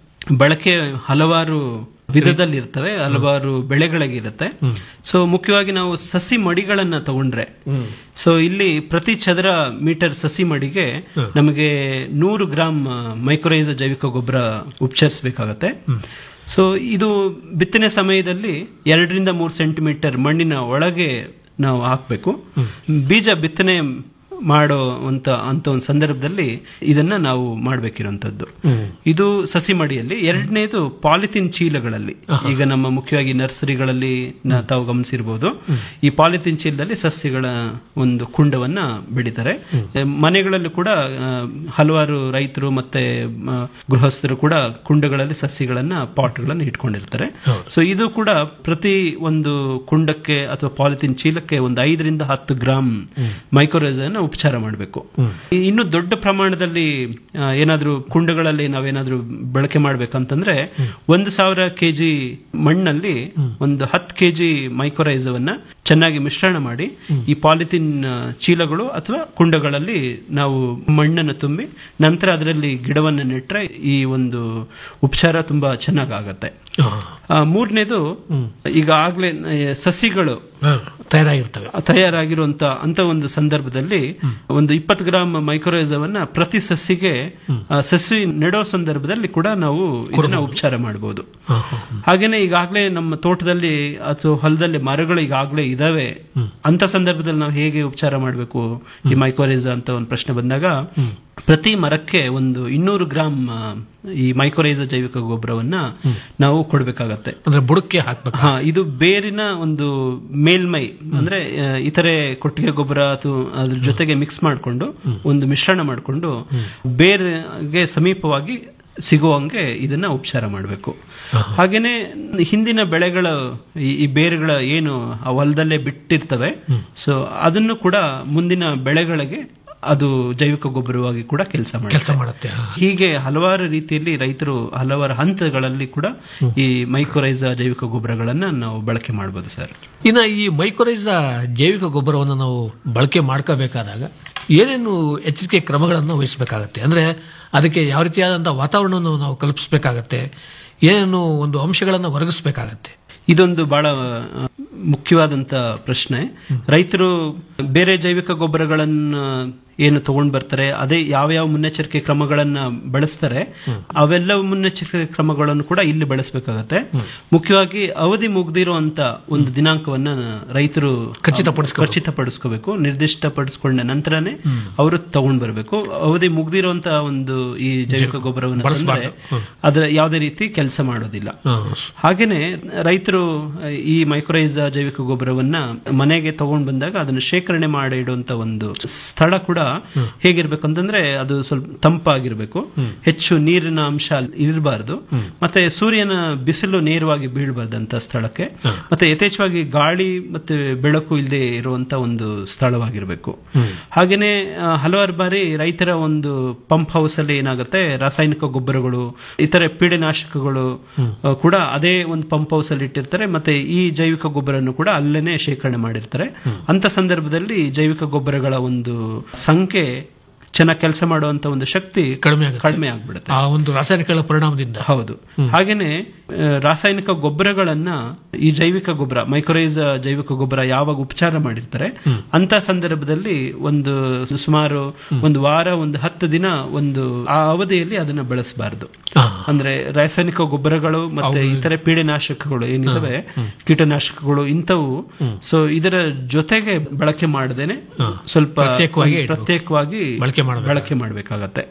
ಬಳಕೆ ಹಲವಾರು ವಿಧದಲ್ಲಿ ಇರ್ತವೆ ಹಲವಾರು ಬೆಳೆಗಳಿಗಿರುತ್ತೆ ಸೊ ಮುಖ್ಯವಾಗಿ ನಾವು ಸಸಿ ಮಡಿಗಳನ್ನ ತಗೊಂಡ್ರೆ ಸೊ ಇಲ್ಲಿ ಪ್ರತಿ ಚದರ ಮೀಟರ್ ಸಸಿ ಮಡಿಗೆ ನಮಗೆ ನೂರು ಗ್ರಾಮ್ ಮೈಕ್ರೋರೈಸ ಜೈವಿಕ ಗೊಬ್ಬರ ಉಪಚರಿಸಬೇಕಾಗತ್ತೆ ಸೊ ಇದು ಬಿತ್ತನೆ ಸಮಯದಲ್ಲಿ ಎರಡರಿಂದ ಮೂರು ಸೆಂಟಿಮೀಟರ್ ಮಣ್ಣಿನ ಒಳಗೆ ನಾವು ಹಾಕಬೇಕು ಬೀಜ ಬಿತ್ತನೆ ಮಾಡೋ ಅಂತ ಅಂತ ಒಂದು ಸಂದರ್ಭದಲ್ಲಿ ಇದನ್ನ ನಾವು ಮಾಡಬೇಕಿರುವಂತದ್ದು ಇದು ಸಸಿ ಮಡಿಯಲ್ಲಿ ಎರಡನೇದು ಪಾಲಿಥಿನ್ ಚೀಲಗಳಲ್ಲಿ ಈಗ ನಮ್ಮ ಮುಖ್ಯವಾಗಿ ನರ್ಸರಿಗಳಲ್ಲಿ ನ- ತಾವು ಗಮನಿಸಿರ್ಬೋದು ಈ ಪಾಲಿಥಿನ್ ಚೀಲದಲ್ಲಿ ಸಸ್ಯಗಳ ಒಂದು ಕುಂಡವನ್ನ ಬೆಳಿತಾರೆ ಎ, ಮನೆಗಳಲ್ಲೂ ಕೂಡ ಆ, ಹಲವಾರು ರೈತರು ಮತ್ತೆ ಆ, ಗೃಹಸ್ಥರು ಕೂಡ ಕುಂಡಗಳಲ್ಲಿ ಸಸ್ಯಗಳನ್ನ ಪಾಟ್ಗಳನ್ನ ಇಟ್ಕೊಂಡಿರ್ತಾರೆ ಸೊ ಇದು ಕೂಡ ಪ್ರತಿ ಒಂದು ಕುಂಡಕ್ಕೆ ಅಥವಾ ಪಾಲಿಥಿನ್ ಚೀಲಕ್ಕೆ ಒಂದು ಐದರಿಂದ ಹತ್ತು ಗ್ರಾಮ್ ಮೈಕ್ರೋರೈಸನ್ನ ಉಪಚಾರ ಮಾಡಬೇಕು ಇನ್ನು ದೊಡ್ಡ ಪ್ರಮಾಣದಲ್ಲಿ ಆ, ಏನಾದ್ರೂ ಕುಂಡಗಳಲ್ಲಿ ನಾವೇನಾದ್ರೂ ಬಳಕೆ ಮಾಡ್ಬೇಕಂತಂದ್ರೆ ಒಂದು ಸಾವಿರ ಕೆಜಿ ಮಣ್ಣಲ್ಲಿ ಒಂದು ಹತ್ತು ಕೆಜಿ ಮೈಕ್ರೋರೈಸವನ್ನ ಚೆನ್ನಾಗಿ ಮಿಶ್ರಣ ಮಾಡಿ ಈ ಪಾಲಿಥಿನ್ ಆ, ಚೀಲಗಳು ಅಥವಾ ಕುಂಡಗಳಲ್ಲಿ ನಾವು ಮಣ್ಣನ್ನು ತುಂಬಿ ನಂತರ ಅದರಲ್ಲಿ ಗಿಡವನ್ನು ನೆಟ್ರೆ ಈ ಒಂದು ಉಪಚಾರ ತುಂಬಾ ಚೆನ್ನಾಗಾಗತ್ತೆ ಆ, ಮೂರನೇದು ಈಗ ಆಗ್ಲೇ ಆ, ಸಸಿಗಳು ತಯಾರಾಗಿರ್ತವೆ ತಯಾರಾಗಿರುವಂತ ಅಂತ ಒಂದು ಸಂದರ್ಭದಲ್ಲಿ ಒಂದು ಇಪ್ಪತ್ತು ಗ್ರಾಮ್ ಮೈಕ್ರೋರೈಸವನ್ನ ಪ್ರತಿ ಸಸಿಗೆ ಆ, ಸಸಿ ನೆಡೋ ಸಂದರ್ಭದಲ್ಲಿ ಕೂಡ ನಾವು ಇದನ್ನ ಉಪಚಾರ ಮಾಡಬಹುದು ಹಾಗೇನೆ ಈಗಾಗಲೇ ನಮ್ಮ ತೋಟದಲ್ಲಿ ಅಥವಾ ಹೊಲದಲ್ಲಿ ಮರಗಳು ಈಗಾಗಲೇ ಇದಾವೆ ಅಂತ ಸಂದರ್ಭದಲ್ಲಿ ನಾವು ಹೇಗೆ ಉಪಚಾರ ಮಾಡಬೇಕು ಈ ಮೈಕ್ರೋರೈಸ ಅಂತ ಒಂದು ಪ್ರಶ್ನೆ ಬಂದಾಗ ಪ್ರತಿ ಮರಕ್ಕೆ ಒಂದು ಇನ್ನೂರು ಗ್ರಾಮ್ ಆ, ಈ ಮೈಕ್ರೋರೈಸ ಜೈವಿಕ ಗೊಬ್ಬರವನ್ನ ನಾವು ಕೊಡಬೇಕಾಗತ್ತೆ ಅಂದ್ರೆ ಬುಡಕ್ಕೆ ಹಾಕ್ಬೇಕು ಹಾ ಇದು ಬೇರಿನ ಒಂದು ಮೇಲ್ಮೈ ಅಂದ್ರೆ ಆ, ಇತರೆ ಕೊಟ್ಟಿಗೆ ಗೊಬ್ಬರ ಅಥವಾ ಅದ್ರ ಜೊತೆಗೆ ಮಿಕ್ಸ್ ಮಾಡಿಕೊಂಡು ಒಂದು ಮಿಶ್ರಣ ಮಾಡಿಕೊಂಡು ಬೇರ್ಗೆ ಸಮೀಪವಾಗಿ ಸಿಗುವಂಗೆ ಇದನ್ನ ಉಪಚಾರ ಮಾಡಬೇಕು ಹಾಗೇನೆ ಹಿಂದಿನ ಬೆಳೆಗಳ ಈ- ಈ ಬೇರುಗಳ ಏನು ಆ ಹೊಲದಲ್ಲೇ ಬಿಟ್ಟಿರ್ತವೆ ಸೊ ಅದನ್ನು ಕೂಡ ಮುಂದಿನ ಬೆಳೆಗಳಿಗೆ ಅದು ಜೈವಿಕ ಗೊಬ್ಬರವಾಗಿ ಕೂಡ ಕೆಲಸ ಕೆಲಸ ಮಾಡುತ್ತೆ ಹಾ. ಹೀಗೆ ಹಲವಾರು ರೀತಿಯಲ್ಲಿ ರೈತರು ಹಲವಾರು ಹಂತಗಳಲ್ಲಿ ಕೂಡ ಈ ಮೈಕ್ರೋರೈಸ ಜೈವಿಕ ಗೊಬ್ಬರಗಳನ್ನ ನಾವು ಬಳಕೆ ಮಾಡಬಹುದು ಸರ್ ಇನ್ನು ಈ ಮೈಕ್ರೋರೈಸ್ ಜೈವಿಕ ಗೊಬ್ಬರವನ್ನು ನಾವು ಬಳಕೆ ಮಾಡ್ಕೋಬೇಕಾದಾಗ ಏನೇನು ಎಚ್ಚರಿಕೆ ಕ್ರಮಗಳನ್ನು ವಹಿಸಬೇಕಾಗತ್ತೆ ಅಂದ್ರೆ ಅದಕ್ಕೆ ಯಾವ ರೀತಿಯಾದಂತಹ ವಾತಾವರಣವನ್ನು ನಾವು ಕಲ್ಪಿಸಬೇಕಾಗತ್ತೆ ಏನೇನು ಒಂದು ಅಂಶಗಳನ್ನು ಒದಗಿಸಬೇಕಾಗತ್ತೆ ಇದೊಂದು ಬಹಳ ಆ, ಮುಖ್ಯವಾದಂತ ಪ್ರಶ್ನೆ ರೈತರು ಬೇರೆ ಜೈವಿಕ ಗೊಬ್ಬರಗಳನ್ನ ಏನು ತಗೊಂಡ್ ಬರ್ತಾರೆ ಅದೇ ಯಾವ ಯಾವ ಮುನ್ನೆಚ್ಚರಿಕೆ ಕ್ರಮಗಳನ್ನ ಬಳಸ್ತಾರೆ ಅವೆಲ್ಲ ಮುನ್ನೆಚ್ಚರಿಕೆ ಕ್ರಮಗಳನ್ನು ಕೂಡ ಇಲ್ಲಿ ಬಳಸಬೇಕಾಗತ್ತೆ ಮುಖ್ಯವಾಗಿ ಅವಧಿ ಮುಗ್ದಿರುವಂತ ಒಂದು ದಿನಾಂಕವನ್ನ ರೈತರು ಖಚಿತಪಡಿಸ್ಕೊ- ಖಚಿತಪಡಿಸ್ಕೋಬೇಕು ನಿರ್ದಿಷ್ಟಪಡಿಸ್ಕೊಂಡ ನಂತರನೇ ಅವರು ತಗೊಂಡ್ ಬರಬೇಕು ಅವಧಿ ಮುಗ್ದಿರುವಂತ ಒಂದು ಈ ಜೈವಿಕ ಗೊಬ್ಬರವನ್ನು ತಂದ್ರೆ ಬಳಸ್ಬಾರ್ದು. ಅದರ ಯಾವುದೇ ರೀತಿ ಕೆಲಸ ಮಾಡೋದಿಲ್ಲ ಹಾಗೇನೆ ರೈತರು ಈ ಮೈಕ್ರೋರೈಸ ಜೈವಿಕ ಗೊಬ್ಬರವನ್ನ ಮನೆಗೆ ತಗೊಂಡ್ ಬಂದಾಗ ಅದನ್ನು ಶೇಖರಣೆ ಮಾಡಿ ಇಡುವಂತ ಒಂದು ಸ್ಥಳ ಕೂಡ ಹೇಗಿರ್ಬೇಕು ಅಂತಂದ್ರೆ ಅದು ಸ್ವಲ್ಪ ತಂಪಾಗಿರ್ಬೇಕು ಹೆಚ್ಚು ನೀರಿನ ಅಂಶ ಇರಬಾರ್ದು ಮತ್ತೆ ಸೂರ್ಯನ ಬಿಸಿಲು ನೇರವಾಗಿ ಬೀಳಬಾರ್ದಂತ ಸ್ಥಳಕ್ಕೆ ಮತ್ತೆ ಯಥೇಚ್ಛವಾಗಿ ಗಾಳಿ ಮತ್ತೆ ಬೆಳಕು ಇಲ್ಲದೆ ಇರುವಂತ ಒಂದು ಸ್ಥಳವಾಗಿರ್ಬೇಕು ಹಾಗೇನೆ ಆ, ಹಲವಾರು ಬಾರಿ ರೈತರ ಒಂದು ಪಂಪ್ ಹೌಸ್ ಅಲ್ಲಿ ಏನಾಗುತ್ತೆ ರಾಸಾಯನಿಕ ಗೊಬ್ಬರಗಳು ಇತರೆ ಪೀಡನಾಶಕಗಳು ಆ, ಕೂಡ ಅದೇ ಒಂದು ಪಂಪ್ ಹೌಸ್ ಅಲ್ಲಿ ಇಟ್ಟಿರ್ತಾರೆ ಮತ್ತೆ ಈ ಜೈವಿಕ ಗೊಬ್ಬರನ್ನು ಕೂಡ ಅಲ್ಲೇನೆ ಶೇಖರಣೆ ಮಾಡಿರ್ತಾರೆ ಅಂತ ಸಂದರ್ಭದಲ್ಲಿ ಜೈವಿಕ ಗೊಬ್ಬರಗಳ ಒಂದು ಸಂಖ್ಯೆ ಚೆನ್ನಾಗಿ ಕೆಲಸ ಮಾಡುವಂತ ಒಂದು ಶಕ್ತಿ ಕಡಿಮೆ ಆಗುತ್ತೆ. ಕಡಿಮೆ ಆಗ್ಬಿಡುತ್ತೆ ಆ ಒಂದು ರಾಸಾಯನಿಕಗಳ ಪರಿಣಾಮದಿಂದ ಹೌದು ಹಾಗೇನೆ ಆ, ರಾಸಾಯನಿಕ ಗೊಬ್ಬರಗಳನ್ನ ಈ ಜೈವಿಕ ಗೊಬ್ಬರ ಮೈಕ್ರೋರೈಸ್ ಜೈವಿಕ ಗೊಬ್ಬರ ಯಾವಾಗ ಉಪಚಾರ ಮಾಡಿರ್ತಾರೆ ಅಂತ ಸಂದರ್ಭದಲ್ಲಿ ಒಂದು ಸುಮಾರು ಒಂದು ವಾರ ಒಂದು ಹತ್ತು ದಿನ ಒಂದು ಆ ಅವಧಿಯಲ್ಲಿ ಅದನ್ನ ಬಳಸಬಾರದು ಅಂದ್ರೆ ರಾಸಾಯನಿಕ ಗೊಬ್ಬರಗಳು ಮತ್ತೆ ಇತರೆ ಪೀಡೆನಾಶಕಗಳು ಏನಿದಾವೆ ಕೀಟನಾಶಕಗಳು ಇಂಥವು ಸೊ ಇದರ ಜೊತೆಗೆ ಬಳಕೆ ಮಾಡದೇನೆ ಸ್ವಲ್ಪ ಪ್ರತ್ಯೇಕವಾಗಿ ಒಂದು ಪ್ರತ್ಯೇಕವಾಗಿ ಬಳಕೆ ಮಾಡ್ಬೇಕು. ಬಳಕೆ ಮಾಡಬೇಕಾಗತ್ತೆ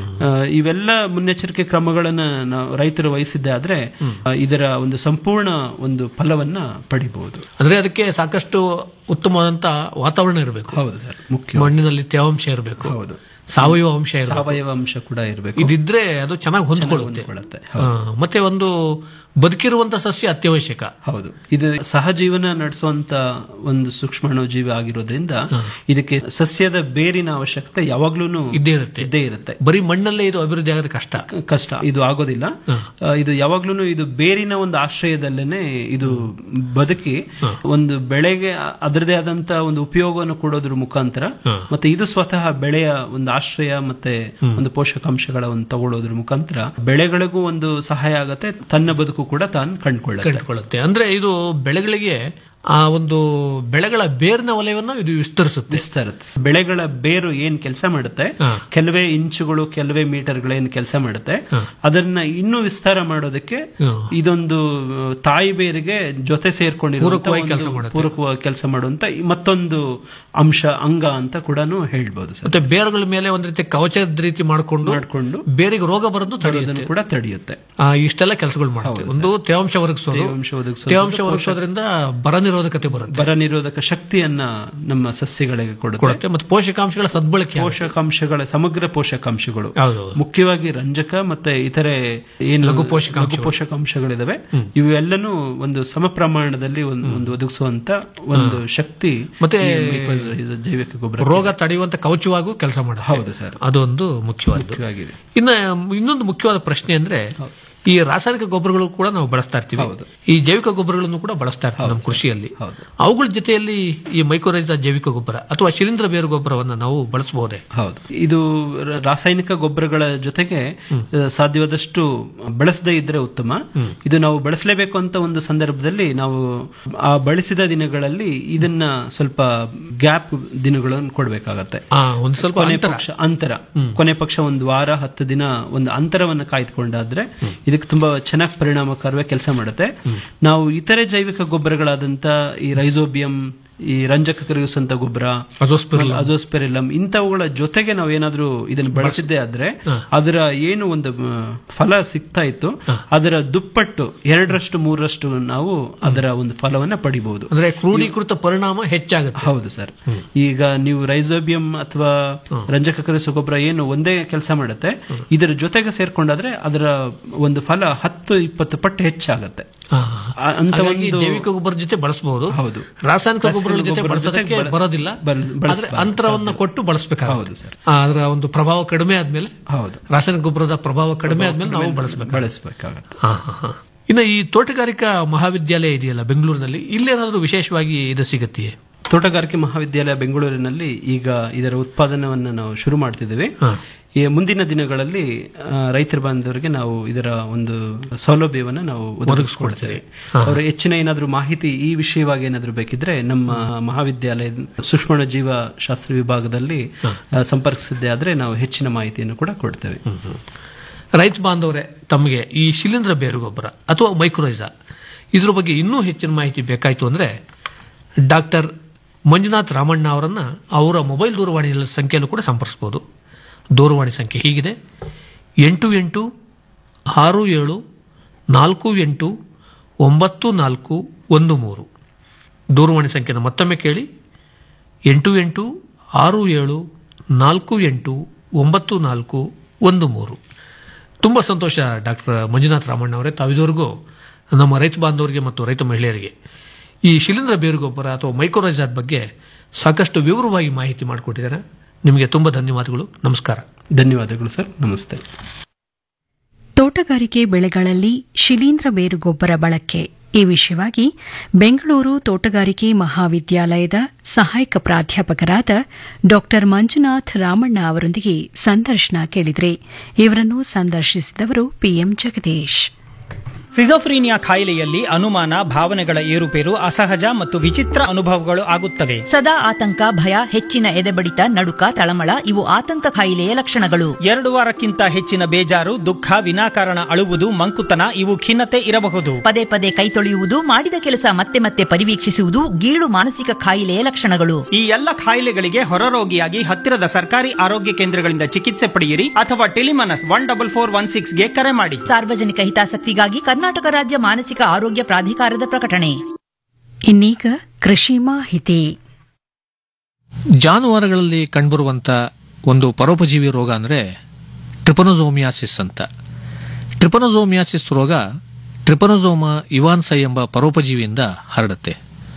ಇವೆಲ್ಲ ಮುನ್ನೆಚ್ಚರಿಕೆ ಕ್ರಮಗಳನ್ನ ನಾವು ರೈತರು ವಹಿಸಿದ್ದೆ ಆದ್ರೆ ಆ, ಇದರ ಒಂದು ಸಂಪೂರ್ಣ ಒಂದು ಫಲವನ್ನ ಪಡಿಬಹುದು ಅಂದ್ರೆ ಅದಕ್ಕೆ ಸಾಕಷ್ಟು ಉತ್ತಮವಾದಂತ ವಾತಾವರಣ ಇರಬೇಕು ಹೌದು ಸರ್ ಮುಖ್ಯ ಮಣ್ಣಿನಲ್ಲಿ ತೇವಾಂಶ ಇರಬೇಕು ಹೌದು ಸಾವಯವ ಅಂಶ ಇರಬೇಕು ಸಾವಯವ ಅಂಶ ಕೂಡ ಇರಬೇಕು ಇದಿದ್ರೆ ಅದು ಚೆನ್ನಾಗಿ ಹೊಂದ್ಕೊಳ್ಳುತ್ತೆ ಹೊಂದ್ಕೊಳ್ಳುತ್ತೆ. ಹಾ, ಮತ್ತೆ ಒಂದು ಬದುಕಿರುವಂತ ಸಸ್ಯ ಅತ್ಯವಶ್ಯಕ ಹೌದು ಇದು ಸಹಜೀವನ ನಡೆಸುವಂತ ಒಂದು ಸೂಕ್ಷ್ಮಾಣು ಜೀವಿ ಆಗಿರೋದ್ರಿಂದ ಇದಕ್ಕೆ ಸಸ್ಯದ ಬೇರಿನ ಅವಶ್ಯಕತೆ ಯಾವಾಗ್ಲೂ ಇದ್ದೇ ಇರುತ್ತೆ ಇದ್ದೇ ಇರುತ್ತೆ ಬರೀ ಮಣ್ಣಲ್ಲೇ ಇದು ಅಭಿವೃದ್ಧಿ ಆಗೋದು ಕಷ್ಟ ಕಷ್ಟ ಇದು ಆಗೋದಿಲ್ಲ ಆ, ಇದು ಯಾವಾಗ್ಲೂ ಇದು ಬೇರಿನ ಒಂದು ಆಶ್ರಯದಲ್ಲೇನೆ ಇದು ಬದುಕಿ ಒಂದು ಬೆಳೆಗೆ ಅದರದೇ ಆದಂತ ಒಂದು ಉಪಯೋಗವನ್ನು ಕೊಡೋದ್ರ ಮುಖಾಂತರ ಮತ್ತೆ ಇದು ಸ್ವತಃ ಬೆಳೆಯ ಒಂದು ಆಶ್ರಯ ಮತ್ತೆ ಒಂದು ಪೋಷಕಾಂಶಗಳ ಒಂದು ತಗೊಳ್ಳೋದ್ರ ಮುಖಾಂತರ ಬೆಳೆಗಳಿಗೂ ಒಂದು ಸಹಾಯ ಆಗತ್ತೆ ತನ್ನ ಬದುಕು ಕೂಡ ತಾನು ಕಂಡುಕೊಳ್ಳುತ್ತೆ ಕಂಡುಕೊಳ್ಳುತ್ತೆ ಅಂದ್ರೆ ಇದು ಬೆಳೆಗಳಿಗೆ ಆ ಒಂದು ಬೆಳೆಗಳ ಬೇರಿನ ವಲಯವನ್ನು ಇದು ವಿಸ್ತರಿಸುತ್ತೆ ವಿಸ್ತರುತ್ತೆ ಬೆಳೆಗಳ ಬೇರು ಏನ್ ಕೆಲಸ ಮಾಡುತ್ತೆ ಕೆಲವೇ ಇಂಚುಗಳು ಕೆಲವೇ ಮೀಟರ್ಗಳು ಏನ್ ಕೆಲಸ ಮಾಡುತ್ತೆ ಅದನ್ನ ಇನ್ನೂ ವಿಸ್ತಾರ ಮಾಡೋದಕ್ಕೆ ಇದೊಂದು ಆ, ತಾಯಿ ಬೇರಿಗೆ ಜೊತೆ ಪೂರಕವಾಗಿ ಕೆಲ್ಸ ಸೇರ್ಕೊಂಡಿರೋ ಮಾಡುತ್ತೆ. ಪೂರಕವಾಗಿ ಕೆಲಸ ಮಾಡುವಂತ ಈ ಮತ್ತೊಂದು ಅಂಶ ಅಂಗ ಅಂತ ಕೂಡ ಹೇಳ್ಬೋದು ಸರ್ ಮತ್ತೆ ಬೇರುಗಳ ಮೇಲೆ ಒಂದ್ ರೀತಿ ಕವಚದ ರೀತಿ ಮಾಡಿಕೊಂಡು ಮಾಡ್ಕೊಂಡು ಬೇರಿಗೆ ರೋಗ ಬರೋದು ತಡೆಯುತ್ತೆ ಅದನ್ನು ಕೂಡ ತಡೆಯುತ್ತೆ ಆ, ಇಷ್ಟೆಲ್ಲ ಕೆಲಸಗಳು ಮಾಡುತ್ತೆ ಒಂದು ತೇವಾಂಶ ಒದಗಿಸೋದು ತೇವಾಂಶ ಒದಗಿಸೋದು, ತೇವಾಂಶ ಒದಗಿಸೋದ್ರಿಂದ ಬರ ನಿರೋಧಕತೆ ಬರುತ್ತೆ ಬರ ನಿರೋಧಕ ಶಕ್ತಿಯನ್ನ ನಮ್ಮ ಸಸ್ಯಗಳಿಗೆ ಕೊಡುತ್ತೆ ಕೊಡುತ್ತೆ ಮತ್ತೆ ಪೋಷಕಾಂಶಗಳ ಸದ್ಬಳಕೆ ಆಗುತ್ತೆ. ಪೋಷಕಾಂಶಗಳ ಸಮಗ್ರ ಪೋಷಕಾಂಶಗಳು ಹೌದು. ಮುಖ್ಯವಾಗಿ ರಂಜಕ ಮತ್ತೆ ಇತರೆ ಏನು ಲಘು ಪೋಷಕಾಂಶಗಳು. ಲಘು ಪೋಷಕಾಂಶಗಳಿದಾವೆ ಇವೆಲ್ಲನೂ ಒಂದು ಸಮ ಪ್ರಮಾಣದಲ್ಲಿ ಒಂದು ಒಂದು ಒದಗಿಸುವಂತ ಒಂದು ಶಕ್ತಿ ಮತ್ತೆ ಈ mycorrhiza ಜೈವಿಕ ಗೊಬ್ಬರ ರೋಗ ತಡೆಯುವಂತ ಕವಚವಾಗೂ ಕೆಲಸ ಮಾಡುತ್ತೆ ಹೌದು ಸರ್ ಅದೊಂದು ಮುಖ್ಯವಾದ್ದು ಮುಖ್ಯವಾಗಿದೆ ಇನ್ನ ಇನ್ನೊಂದು ಮುಖ್ಯವಾದ ಪ್ರಶ್ನೆ ಅಂದ್ರೆ ಈ ರಾಸಾಯನಿಕ ಗೊಬ್ಬರಗಳು ಕೂಡ ನಾವು ಬಳಸ್ತಾ ಇರ್ತೀವಿ ಈ ಜೈವಿಕ ಗೊಬ್ಬರಗಳನ್ನು ಕೂಡ ಬಳಸ್ತಾ ಇರ್ತೀವಿ ನಮ್ಮ ಕೃಷಿಯಲ್ಲಿ ಅವುಗಳ ಜೊತೆಯಲ್ಲಿ ಈ ಮೈಕ್ರೋರೈಸ ಜೈವಿಕ ಗೊಬ್ಬರ ಅಥವಾ ಶಿಲೀಂಧ್ರ ಬೇರು ಗೊಬ್ಬರವನ್ನು ನಾವು ಬಳಸಬಹುದೇ ಹೌದು ಇದು ರ- ರಾಸಾಯನಿಕ ಗೊಬ್ಬರಗಳ ಜೊತೆಗೆ ಆ, ಸಾಧ್ಯವಾದಷ್ಟು ಬಳಸದೇ ಇದ್ರೆ ಉತ್ತಮ ಇದು ನಾವು ಬಳಸಲೇಬೇಕು ಅಂತ ಒಂದು ಸಂದರ್ಭದಲ್ಲಿ ನಾವು ಆ ಬಳಸಿದ ದಿನಗಳಲ್ಲಿ ಇದನ್ನ ಸ್ವಲ್ಪ ಗ್ಯಾಪ್ ದಿನಗಳನ್ನು ಕೊಡಬೇಕಾಗತ್ತೆ ಆ, ಒಂದು ಸ್ವಲ್ಪ ಕೊನೆ ಅಂತರ. ಪಕ್ಷ ಅಂತರ ಕೊನೆ ಪಕ್ಷ ಒಂದು ವಾರ ಹತ್ತು ದಿನ ಒಂದು ಅಂತರವನ್ನು ಕಾಯ್ದುಕೊಂಡಾದ್ರೆ ಇದಕ್ಕೆ ತುಂಬಾ ಚೆನ್ನಾಗಿ ಪರಿಣಾಮಕಾರವಾಗಿ ಕೆಲಸ ಮಾಡುತ್ತೆ ನಾವು ಇತರೆ ಜೈವಿಕ ಗೊಬ್ಬರಗಳಾದಂತ ಈ ರೈಸೋಬಿಯಂ ಈ ರಂಜಕ ಕರಗಿಸುವಂತ ಗೊಬ್ಬರ ಅಜೋಸ್ಪೆರಿಲ್ಲಮ್. ಅಜೋಸ್ಪೆರಿಲ್ಲಮ್ ಇಂಥವುಗಳ ಜೊತೆಗೆ ನಾವು ಏನಾದ್ರೂ ಇದನ್ನು ಬಳಸಿದ್ದೇ ಆದ್ರೆ ಅದರ ಏನು ಒಂದು ಮ, ಫಲ ಸಿಗ್ತಾ ಇತ್ತು ಅದರ ದುಪ್ಪಟ್ಟು ಎರಡರಷ್ಟು ಮೂರರಷ್ಟು ನಾವು ಅದರ ಒಂದು ಫಲವನ್ನ ಪಡಿಬಹುದು ಅಂದ್ರೆ ಕ್ರೋಢೀಕೃತ ಪರಿಣಾಮ ಹೆಚ್ಚಾಗುತ್ತೆ ಹೌದು ಸರ್ ಈಗ ನೀವು ರೈಸೋಬಿಯಂ ಅಥವಾ ರಂಜಕ ಕರಿಸುವ ಗೊಬ್ಬರ ಏನು ಒಂದೇ ಕೆಲಸ ಮಾಡುತ್ತೆ ಇದರ ಜೊತೆಗೆ ಸೇರ್ಕೊಂಡಾದ್ರೆ ಅದರ ಒಂದು ಫಲ ಹತ್ತು ಇಪ್ಪತ್ತು ಪಟ್ಟು ಹೆಚ್ಚಾಗತ್ತೆ ಆ- ಅಂತ ಹಾಗಾಗಿ ಒಂದು ಜೈವಿಕ ಗೊಬ್ಬರ ಜೊತೆ ಬಳಸಬಹುದು ಹೌದು ರಾಸಾಯನಿಕ ಗೊಬ್ಬರಗಳ ಜೊತೆ ಗೊಬ್ಬರದ ಜೊತೆ ಬಳಸೋದಕ್ಕೆ ಬಳ- ಬರೋದಿಲ್ಲ ಬಳ- ಆದ್ರೆ ಬಳಸ್ಬಾರ್ದು. ಅಂತರವನ್ನ ಕೊಟ್ಟು ಬಳಸಬೇಕಾಗುತ್ತೆ ಅದರ ಒಂದು ಪ್ರಭಾವ ಕಡಿಮೆ ಆದ್ಮೇಲೆ ಹೌದು ರಾಸಾಯನಿಕ ಗೊಬ್ಬರದ ಪ್ರಭಾವ ಕಡಿಮೆ ಆದ್ಮೇಲೆ ನಾವು ಬಳಸಬೇಕು ಬಳಸಬೇಕಾಗತ್ತೆ ಹಾ, ಹಾ, ಹಾ. ಇನ್ನು ಈ ತೋಟಗಾರಿಕಾ ಮಹಾವಿದ್ಯಾಲಯ ಇದೆಯಲ್ಲ ಬೆಂಗಳೂರಿನಲ್ಲಿ ಇಲ್ಲೇನಾದ್ರೂ ವಿಶೇಷವಾಗಿ ಇದು ಸಿಗತ್ತೆಯೇ ತೋಟಗಾರಿಕೆ ಮಹಾವಿದ್ಯಾಲಯ ಬೆಂಗಳೂರಿನಲ್ಲಿ ಈಗ ಇದರ ಉತ್ಪಾದನವನ್ನು ನಾವು ಶುರು ಮಾಡ್ತಿದ್ದೇವೆ ಈ ಮುಂದಿನ ದಿನಗಳಲ್ಲಿ ಆ, ರೈತರ ಬಾಂಧವರಿಗೆ ನಾವು ಇದರ ಒಂದು ಸೌಲಭ್ಯವನ್ನು ನಾವು ಒದಗಿಸ್ಕೊಡ್ತೇವೆ ಅವರು ಹೆಚ್ಚಿನ ಏನಾದರೂ ಮಾಹಿತಿ ಈ ವಿಷಯವಾಗಿ ಏನಾದರೂ ಬೇಕಿದ್ರೆ ನಮ್ಮ ಮಹಾವಿದ್ಯಾಲಯದ ಸೂಕ್ಷ್ಮ ಜೀವ ಶಾಸ್ತ್ರ ವಿಭಾಗದಲ್ಲಿ ಆ, ಸಂಪರ್ಕಿಸಿದ್ದೆ ಆದ್ರೆ ನಾವು ಹೆಚ್ಚಿನ ಮಾಹಿತಿಯನ್ನು ಕೂಡ ಕೊಡ್ತೇವೆ ರೈತ ಬಾಂಧವರೇ ತಮಗೆ ಈ ಶಿಲೀಂಧ್ರ ಬೇರು ಗೊಬ್ಬರ ಅಥವಾ ಮೈಕ್ರೋೈಸಾ ಇದ್ರ ಬಗ್ಗೆ ಇನ್ನೂ ಹೆಚ್ಚಿನ ಮಾಹಿತಿ ಬೇಕಾಯಿತು ಅಂದ್ರೆ ಡಾಕ್ಟರ್ ಮಂಜುನಾಥ್ ರಾಮಣ್ಣ ಅವರನ್ನ ಅವರ ಮೊಬೈಲ್ ದೂರವಾಣಿ ಸಂಖ್ಯೆಯಲ್ಲೂ ಕೂಡ ಸಂಪರ್ಕಿಸಬಹುದು ದೂರವಾಣಿ ಸಂಖ್ಯೆ ಹೀಗಿದೆ ಎಂಟು ಎಂಟು ಆರು ಏಳು ನಾಲ್ಕು ಎಂಟು ಒಂಬತ್ತು ನಾಲ್ಕು ಒಂದು ಮೂರು ದೂರವಾಣಿ ಸಂಖ್ಯೆನ ಮತ್ತೊಮ್ಮೆ ಕೇಳಿ ಎಂಟು ಎಂಟು ಆರು ಏಳು ನಾಲ್ಕು ಎಂಟು ಒಂಬತ್ತು ನಾಲ್ಕು ಒಂದು ಮೂರು ತುಂಬ ಸಂತೋಷ ಡಾಕ್ಟರ್ ಮಂಜುನಾಥ್ ರಾಮಣ್ಣ ಅವರೇ ತಾವಿದವರೆಗೂ ನಮ್ಮ ರೈತ ಬಾಂಧವರಿಗೆ ಮತ್ತು ರೈತ ಮಹಿಳೆಯರಿಗೆ ಈ ಶಿಲೀಂಧ್ರ ಬೇರುಗೊಬ್ಬರ ಅಥವಾ ಮೈಕ್ರೋರೈಸಾಟ್ ಬಗ್ಗೆ ಸಾಕಷ್ಟು ವಿವರವಾಗಿ ಮಾಹಿತಿ ಮಾಡಿಕೊಟ್ಟಿದ್ದಾರೆ ನಿಮಗೆ ತುಂಬ ಧನ್ಯವಾದಗಳು ನಮಸ್ಕಾರ ಧನ್ಯವಾದಗಳು ಸರ್ ನಮಸ್ತೆ ತೋಟಗಾರಿಕೆ ಬೆಳೆಗಳಲ್ಲಿ ಶಿಲೀಂಧ್ರ ಬೇರುಗೊಬ್ಬರ ಬಳಕೆ ಈ ವಿಷಯವಾಗಿ ಬೆಂಗಳೂರು ತೋಟಗಾರಿಕೆ ಮಹಾವಿದ್ಯಾಲಯದ ಸಹಾಯಕ ಪ್ರಾಧ್ಯಾಪಕರಾದ ಡಾ ಮಂಜುನಾಥ್ ರಾಮಣ್ಣ ಅವರೊಂದಿಗೆ ಸಂದರ್ಶನ ಕೇಳಿದ್ರೆ ಇವರನ್ನು ಸಂದರ್ಶಿಸಿದವರು ಪಿಎಂ ಜಗದೀಶ್ ಸಿಜೋಫ್ರೀನಿಯಾ ಕಾಯಿಲೆಯಲ್ಲಿ ಅನುಮಾನ ಭಾವನೆಗಳ ಏರುಪೇರು ಅಸಹಜ ಮತ್ತು ವಿಚಿತ್ರ ಅನುಭವಗಳು ಆಗುತ್ತವೆ ಸದಾ ಆತಂಕ ಭಯ ಹೆಚ್ಚಿನ ಎದೆಬಡಿತ ನಡುಕ ತಳಮಳ ಇವು ಆತಂಕ ಕಾಯಿಲೆಯ ಲಕ್ಷಣಗಳು ಎರಡು ವಾರಕ್ಕಿಂತ ಹೆಚ್ಚಿನ ಬೇಜಾರು ದುಃಖ ವಿನಾಕಾರಣ ಅಳುವುದು ಮಂಕುತನ ಇವು ಖಿನ್ನತೆ ಇರಬಹುದು ಪದೇ ಪದೇ ಕೈ ತೊಳೆಯುವುದು ಮಾಡಿದ ಕೆಲಸ ಮತ್ತೆ ಮತ್ತೆ ಪರಿವೀಕ್ಷಿಸುವುದು ಗೀಳು ಮಾನಸಿಕ ಕಾಯಿಲೆಯ ಲಕ್ಷಣಗಳು ಈ ಎಲ್ಲ ಕಾಯಿಲೆಗಳಿಗೆ ಹೊರರೋಗಿಯಾಗಿ ಹತ್ತಿರದ ಸರ್ಕಾರಿ ಆರೋಗ್ಯ ಕೇಂದ್ರಗಳಿಂದ ಚಿಕಿತ್ಸೆ ಪಡೆಯಿರಿ ಅಥವಾ Telemanas one double four one ಸಿಕ್ಸ್ಗೆ ಕರೆ ಮಾಡಿ ಸಾರ್ವಜನಿಕ ಹಿತಾಸಕ್ತಿಗಾಗಿ ಕರ್ನಾಟಕ ರಾಜ್ಯ ಮಾನಸಿಕ ಆರೋಗ್ಯ ಪ್ರಾಧಿಕಾರದ ಪ್ರಕಟಣೆ ಇನ್ನೀಗ ಕೃಷಿ ಮಾಹಿತಿ ಜಾನುವಾರುಗಳಲ್ಲಿ ಕಂಡುಬರುವಂಥ ಒಂದು ಪರೋಪಜೀವಿ ರೋಗ ಅಂದರೆ ಟ್ರಿಪನೋಸೋಮಿಯಾಸಿಸ್ ಅಂತ ಟ್ರಿಪನೋಸೋಮಿಯಾಸಿಸ್ ರೋಗ ಟ್ರಿಪನೋಸೋಮ ಇವಾನ್ಸೈ ಎಂಬ ಪರೋಪಜೀವಿಯಿಂದ ಹರಡುತ್ತೆ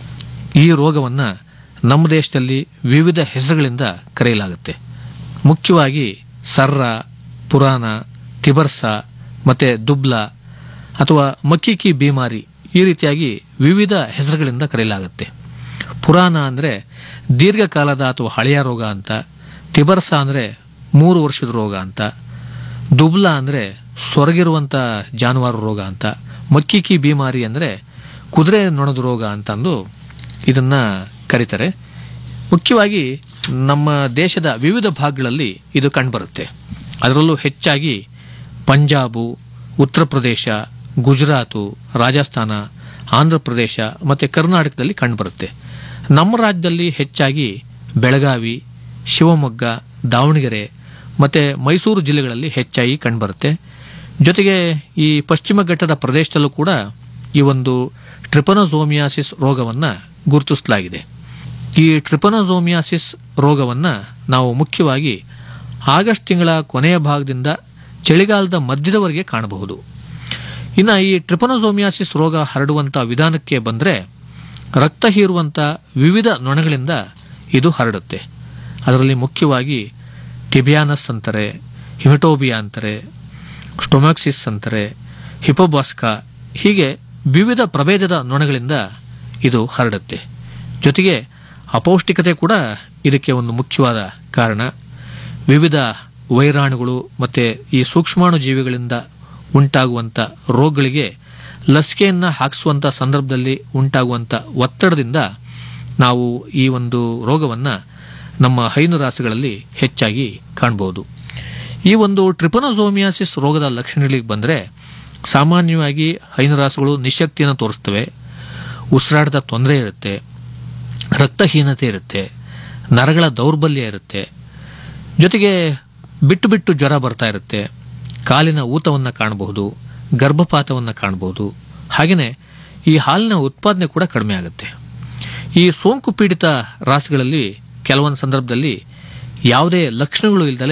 ಈ ರೋಗವನ್ನು ನಮ್ಮ ದೇಶದಲ್ಲಿ ವಿವಿಧ ಹೆಸರುಗಳಿಂದ ಕರೆಯಲಾಗುತ್ತೆ ಮುಖ್ಯವಾಗಿ ಸರ್ರ ಪುರಾಣ ತಿಬರ್ಸ ಮತ್ತು ದುಬ್ಲ ಅಥವಾ ಮಕ್ಕಿಕಿ ಬೀಮಾರಿ ಈ ರೀತಿಯಾಗಿ ವಿವಿಧ ಹೆಸರುಗಳಿಂದ ಕರೆಯಲಾಗುತ್ತೆ ಪುರಾಣ ಅಂದರೆ ದೀರ್ಘಕಾಲದ ಅಥವಾ ಹಳೆಯ ರೋಗ ಅಂತ ತಿಬರ್ಸ ಅಂದರೆ ಮೂರು ವರ್ಷದ ರೋಗ ಅಂತ ದುಬ್ಲ ಅಂದರೆ ಸೊರಗಿರುವಂಥ ಜಾನುವಾರು ರೋಗ ಅಂತ ಮಕ್ಕಿಕಿ ಬೀಮಾರಿ ಅಂದರೆ ಕುದುರೆ ನೊಣದ ರೋಗ ಅಂತಂದು ಇದನ್ನು ಕರೀತಾರೆ ಮುಖ್ಯವಾಗಿ ನಮ್ಮ ದೇಶದ ವಿವಿಧ ಭಾಗಗಳಲ್ಲಿ ಇದು ಕಂಡುಬರುತ್ತೆ ಅದರಲ್ಲೂ ಹೆಚ್ಚಾಗಿ ಪಂಜಾಬು ಉತ್ತರ ಪ್ರದೇಶ ಗುಜರಾತು ರಾಜಸ್ಥಾನ ಆಂಧ್ರ ಪ್ರದೇಶ ಮತ್ತು ಕರ್ನಾಟಕದಲ್ಲಿ ಕಂಡುಬರುತ್ತೆ ನಮ್ಮ ರಾಜ್ಯದಲ್ಲಿ ಹೆಚ್ಚಾಗಿ ಬೆಳಗಾವಿ ಶಿವಮೊಗ್ಗ ದಾವಣಗೆರೆ ಮತ್ತು ಮೈಸೂರು ಜಿಲ್ಲೆಗಳಲ್ಲಿ ಹೆಚ್ಚಾಗಿ ಕಂಡುಬರುತ್ತೆ ಜೊತೆಗೆ ಈ ಪಶ್ಚಿಮ ಘಟ್ಟದ ಪ್ರದೇಶದಲ್ಲೂ ಕೂಡ ಈ ಒಂದು ಟ್ರಿಪನೋಸೋಮಿಯಾಸಿಸ್ ರೋಗವನ್ನು ಗುರುತಿಸಲಾಗಿದೆ ಈ ಟ್ರಿಪನೋಸೋಮಿಯಾಸಿಸ್ ರೋಗವನ್ನು ನಾವು ಮುಖ್ಯವಾಗಿ ಆಗಸ್ಟ್ ತಿಂಗಳ ಕೊನೆಯ ಭಾಗದಿಂದ ಚಳಿಗಾಲದ ಮಧ್ಯದವರೆಗೆ ಕಾಣಬಹುದು ಇನ್ನು ಈ ಟ್ರಿಪನೋಸೋಮಿಯಾಸಿಸ್ ರೋಗ ಹರಡುವಂಥ ವಿಧಾನಕ್ಕೆ ಬಂದರೆ ರಕ್ತ ಹೀರುವಂಥ ವಿವಿಧ ನೊಣಗಳಿಂದ ಇದು ಹರಡುತ್ತೆ ಅದರಲ್ಲಿ ಮುಖ್ಯವಾಗಿ ಟಿಬಿಯಾನಸ್ ಅಂತಾರೆ ಹಿಮಿಟೋಬಿಯಾ ಅಂತಾರೆ ಸ್ಟೊಮ್ಯಾಕ್ಸಿಸ್ ಅಂತಾರೆ ಹಿಪೋಬಾಸ್ಕಾ ಹೀಗೆ ವಿವಿಧ ಪ್ರಭೇದದ ನೊಣಗಳಿಂದ ಇದು ಹರಡುತ್ತೆ ಜೊತೆಗೆ ಅಪೌಷ್ಟಿಕತೆ ಕೂಡ ಇದಕ್ಕೆ ಒಂದು ಮುಖ್ಯವಾದ ಕಾರಣ ವಿವಿಧ ವೈರಾಣುಗಳು ಮತ್ತು ಈ ಸೂಕ್ಷ್ಮಾಣು ಜೀವಿಗಳಿಂದ ಉಂಟಾಗುವಂಥ ರೋಗಗಳಿಗೆ ಲಸಿಕೆಯನ್ನು ಹಾಕಿಸುವಂಥ ಸಂದರ್ಭದಲ್ಲಿ ಉಂಟಾಗುವಂಥ ಒತ್ತಡದಿಂದ ನಾವು ಈ ಒಂದು ರೋಗವನ್ನು ನಮ್ಮ ಹೈನು ರಾಸುಗಳಲ್ಲಿ ಹೆಚ್ಚಾಗಿ ಕಾಣಬಹುದು ಈ ಒಂದು ಟ್ರಿಪನೋಸೋಮಿಯಾಸಿಸ್ ರೋಗದ ಲಕ್ಷಣಗಳಿಗೆ ಬಂದರೆ ಸಾಮಾನ್ಯವಾಗಿ ಹೈನು ರಾಸುಗಳು ನಿಶಕ್ತಿಯನ್ನು ತೋರಿಸ್ತವೆ ಉಸಿರಾಟದ ತೊಂದರೆ ಇರುತ್ತೆ ರಕ್ತಹೀನತೆ ಇರುತ್ತೆ ನರಗಳ ದೌರ್ಬಲ್ಯ ಇರುತ್ತೆ ಜೊತೆಗೆ ಬಿಟ್ಟು ಬಿಟ್ಟು ಜ್ವರ ಬರ್ತಾ ಇರುತ್ತೆ ಕಾಲಿನ ಊತವನ್ನು ಕಾಣಬಹುದು ಗರ್ಭಪಾತವನ್ನು ಕಾಣಬಹುದು ಹಾಗೆಯೇ ಈ ಹಾಲಿನ ಉತ್ಪಾದನೆ ಕೂಡ ಕಡಿಮೆ ಆಗುತ್ತೆ ಈ ಸೋಂಕು ಪೀಡಿತ ರಾಸುಗಳಲ್ಲಿ ಕೆಲವೊಂದು ಸಂದರ್ಭದಲ್ಲಿ ಯಾವುದೇ ಲಕ್ಷಣಗಳು ಇಲ್ಲದಲೆ